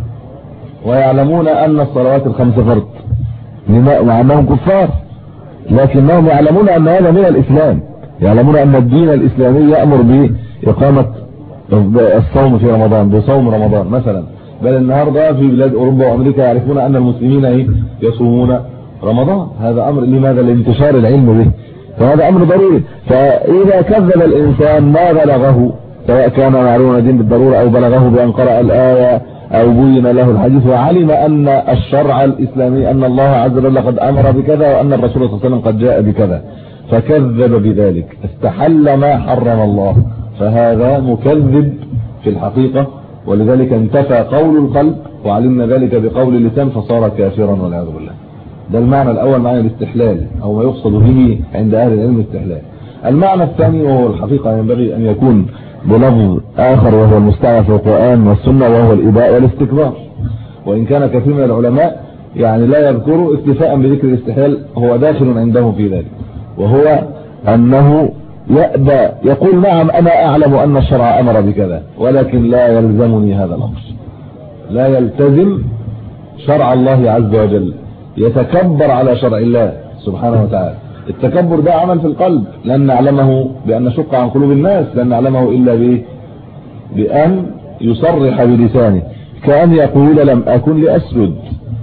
ويعلمون أن الصلوات الخمس فرض مع أنهم كفار لكنهم يعلمون أن هذا من الإسلام يعلمون أن الدين الإسلامي يأمر بإقامة الصوم في رمضان بصوم رمضان مثلا بل النهاردة في بلاد أوروبا وأمريكا يعرفون أن المسلمين إيه يصومون رمضان هذا أمر لماذا لانتشار العلم به فهذا أمر ضروري فإذا كذب الإنسان ما بلغه سواء كان معلوم الدين بالضرورة أو بلغه بأن قرأ الآية أو بين له الحديث وعلم أن الشرع الإسلامي أن الله عز وجل قد أمر بكذا وأن الرسول صلى الله عليه وسلم قد جاء بكذا فكذب بذلك استحل ما حرم الله فهذا مكذب في الحقيقة ولذلك انتفى قول القلب وعلمنا ذلك بقول اللسان فصار كافرا والعياذ بالله ده المعنى الأول معنى الاستحلال أو ما يقصد به عند أهل العلم الاستحلال المعنى الثاني وهو الحقيقة ينبغي أن يكون بلفظ آخر وهو المستعمل في القرآن والسنة وهو الإباء والاستكبار وإن كان كثير من العلماء يعني لا يذكروا اكتفاء بذكر الاستحلال هو داخل عندهم في ذلك وهو أنه يأبى يقول نعم أنا أعلم أن الشرع أمر بكذا ولكن لا يلزمني هذا الأمر لا يلتزم شرع الله عز وجل يتكبر على شرع الله سبحانه وتعالى التكبر ده عمل في القلب لن نعلمه بأن نشق عن قلوب الناس لن نعلمه إلا ب... بأن يصرح بلسانه كأن يقول لم أكن لأسجد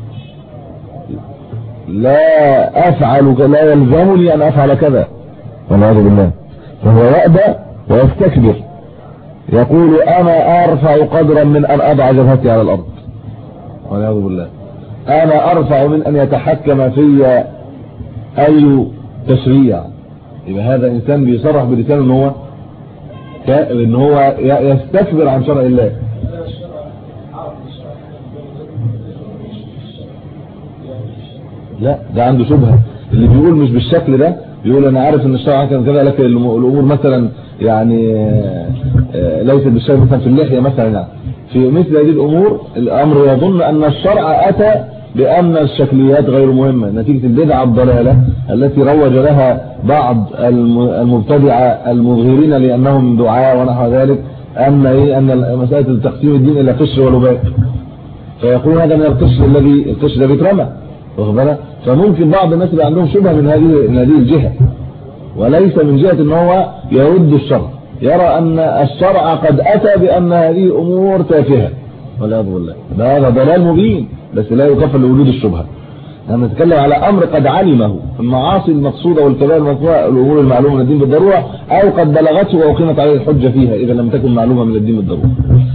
لا أفعل لا يلزمني أن أفعل كذا والعياذ بالله فهو يأبى ويستكبر يقول انا ارفع قدرا من ان اضع جبهتي على الارض والعياذ بالله انا ارفع من ان يتحكم في اي تشريع يبقى هذا انسان بيصرح بلسانه ان هو ان هو يستكبر عن شرع الله لا ده عنده شبهه اللي بيقول مش بالشكل ده بيقول انا عارف ان الشرع كان كذا لكن الامور مثلا يعني ليست بالشكل مثلا في اللحيه مثلا يعني في مثل هذه الامور الامر يظن ان الشرع اتى بان الشكليات غير مهمه نتيجه البدعه الضلاله التي روج لها بعض المبتدعه المظهرين لانهم دعاء ونحو ذلك ان ايه ان مساله تقسيم الدين الى قشر ولباء فيقول هذا من القشر الذي القشر الذي اترمى واخد بالك فممكن بعض الناس يبقى عندهم شبهه من هذه من هذه الجهه وليس من جهه ان هو يرد الشرع يرى ان الشرع قد اتى بان هذه امور تافهه والعياذ بالله ده هذا ضلال مبين بس لا يكفر لوجود الشبهه احنا نتكلم على امر قد علمه المعاصي المقصوده والكبائر المذكوره الامور المعلومه من الدين بالضروره او قد بلغته واقيمت عليه الحجه فيها اذا لم تكن معلومه من الدين بالضروره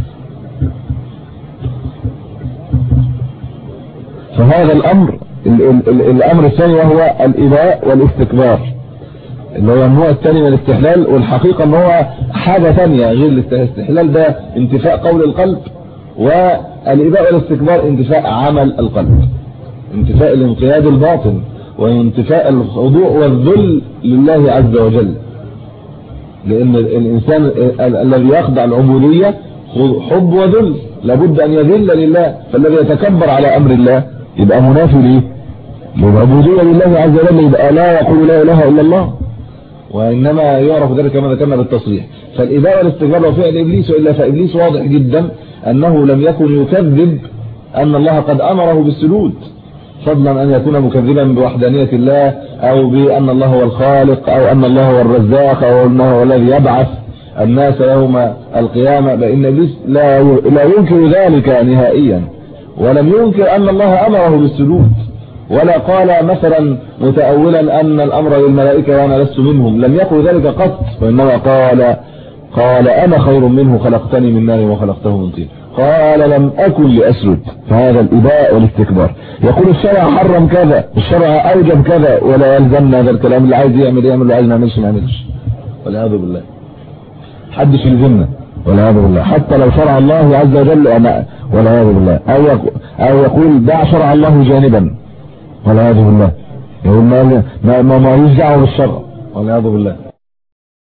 فهذا الامر ال ال ال الامر الثاني وهو الاباء والاستكبار اللي هو النوع الثاني من الاستحلال والحقيقه ان هو حاجه ثانيه غير الاستحلال ده انتفاء قول القلب والاباء والاستكبار انتفاء عمل القلب انتفاء الانقياد الباطن وانتفاء الخضوع والذل لله عز وجل لان الانسان الذي يخضع العبوديه حب وذل لابد ان يذل لله فالذي يتكبر على امر الله يبقى منافي ليه للعبوديه لله عز وجل يبقى لا يقول لا اله الا الله وانما يعرف ذلك كما ذكرنا بالتصريح فالاباء والاستكبار هو فعل ابليس والا فابليس واضح جدا انه لم يكن يكذب ان الله قد امره بالسجود فضلا ان يكون مكذبا بوحدانيه الله او بان الله هو الخالق او ان الله هو الرزاق او انه هو الذي يبعث الناس يوم القيامه بان ابليس لا لا ينكر ذلك نهائيا ولم ينكر ان الله امره بالسجود ولا قال مثلا متأولا أن الأمر للملائكة وأنا لست منهم لم يقل ذلك قط وإنما قال قال أنا خير منه خلقتني من نار وخلقته من طين قال لم أكن لأسجد فهذا الإباء والاستكبار يقول الشرع حرم كذا الشرع أوجب كذا ولا يلزمنا هذا الكلام اللي عايز يعمل يعمل اللي عايز ما يعملش ما يعملش والعياذ بالله حدش يلزمنا والعياذ بالله حتى لو شرع الله عز وجل والعياذ بالله أو يقول, أو يقول دع شرع الله جانبا والعياذ بالله يقول ما ما ما دعوه بالشرع والعياذ بالله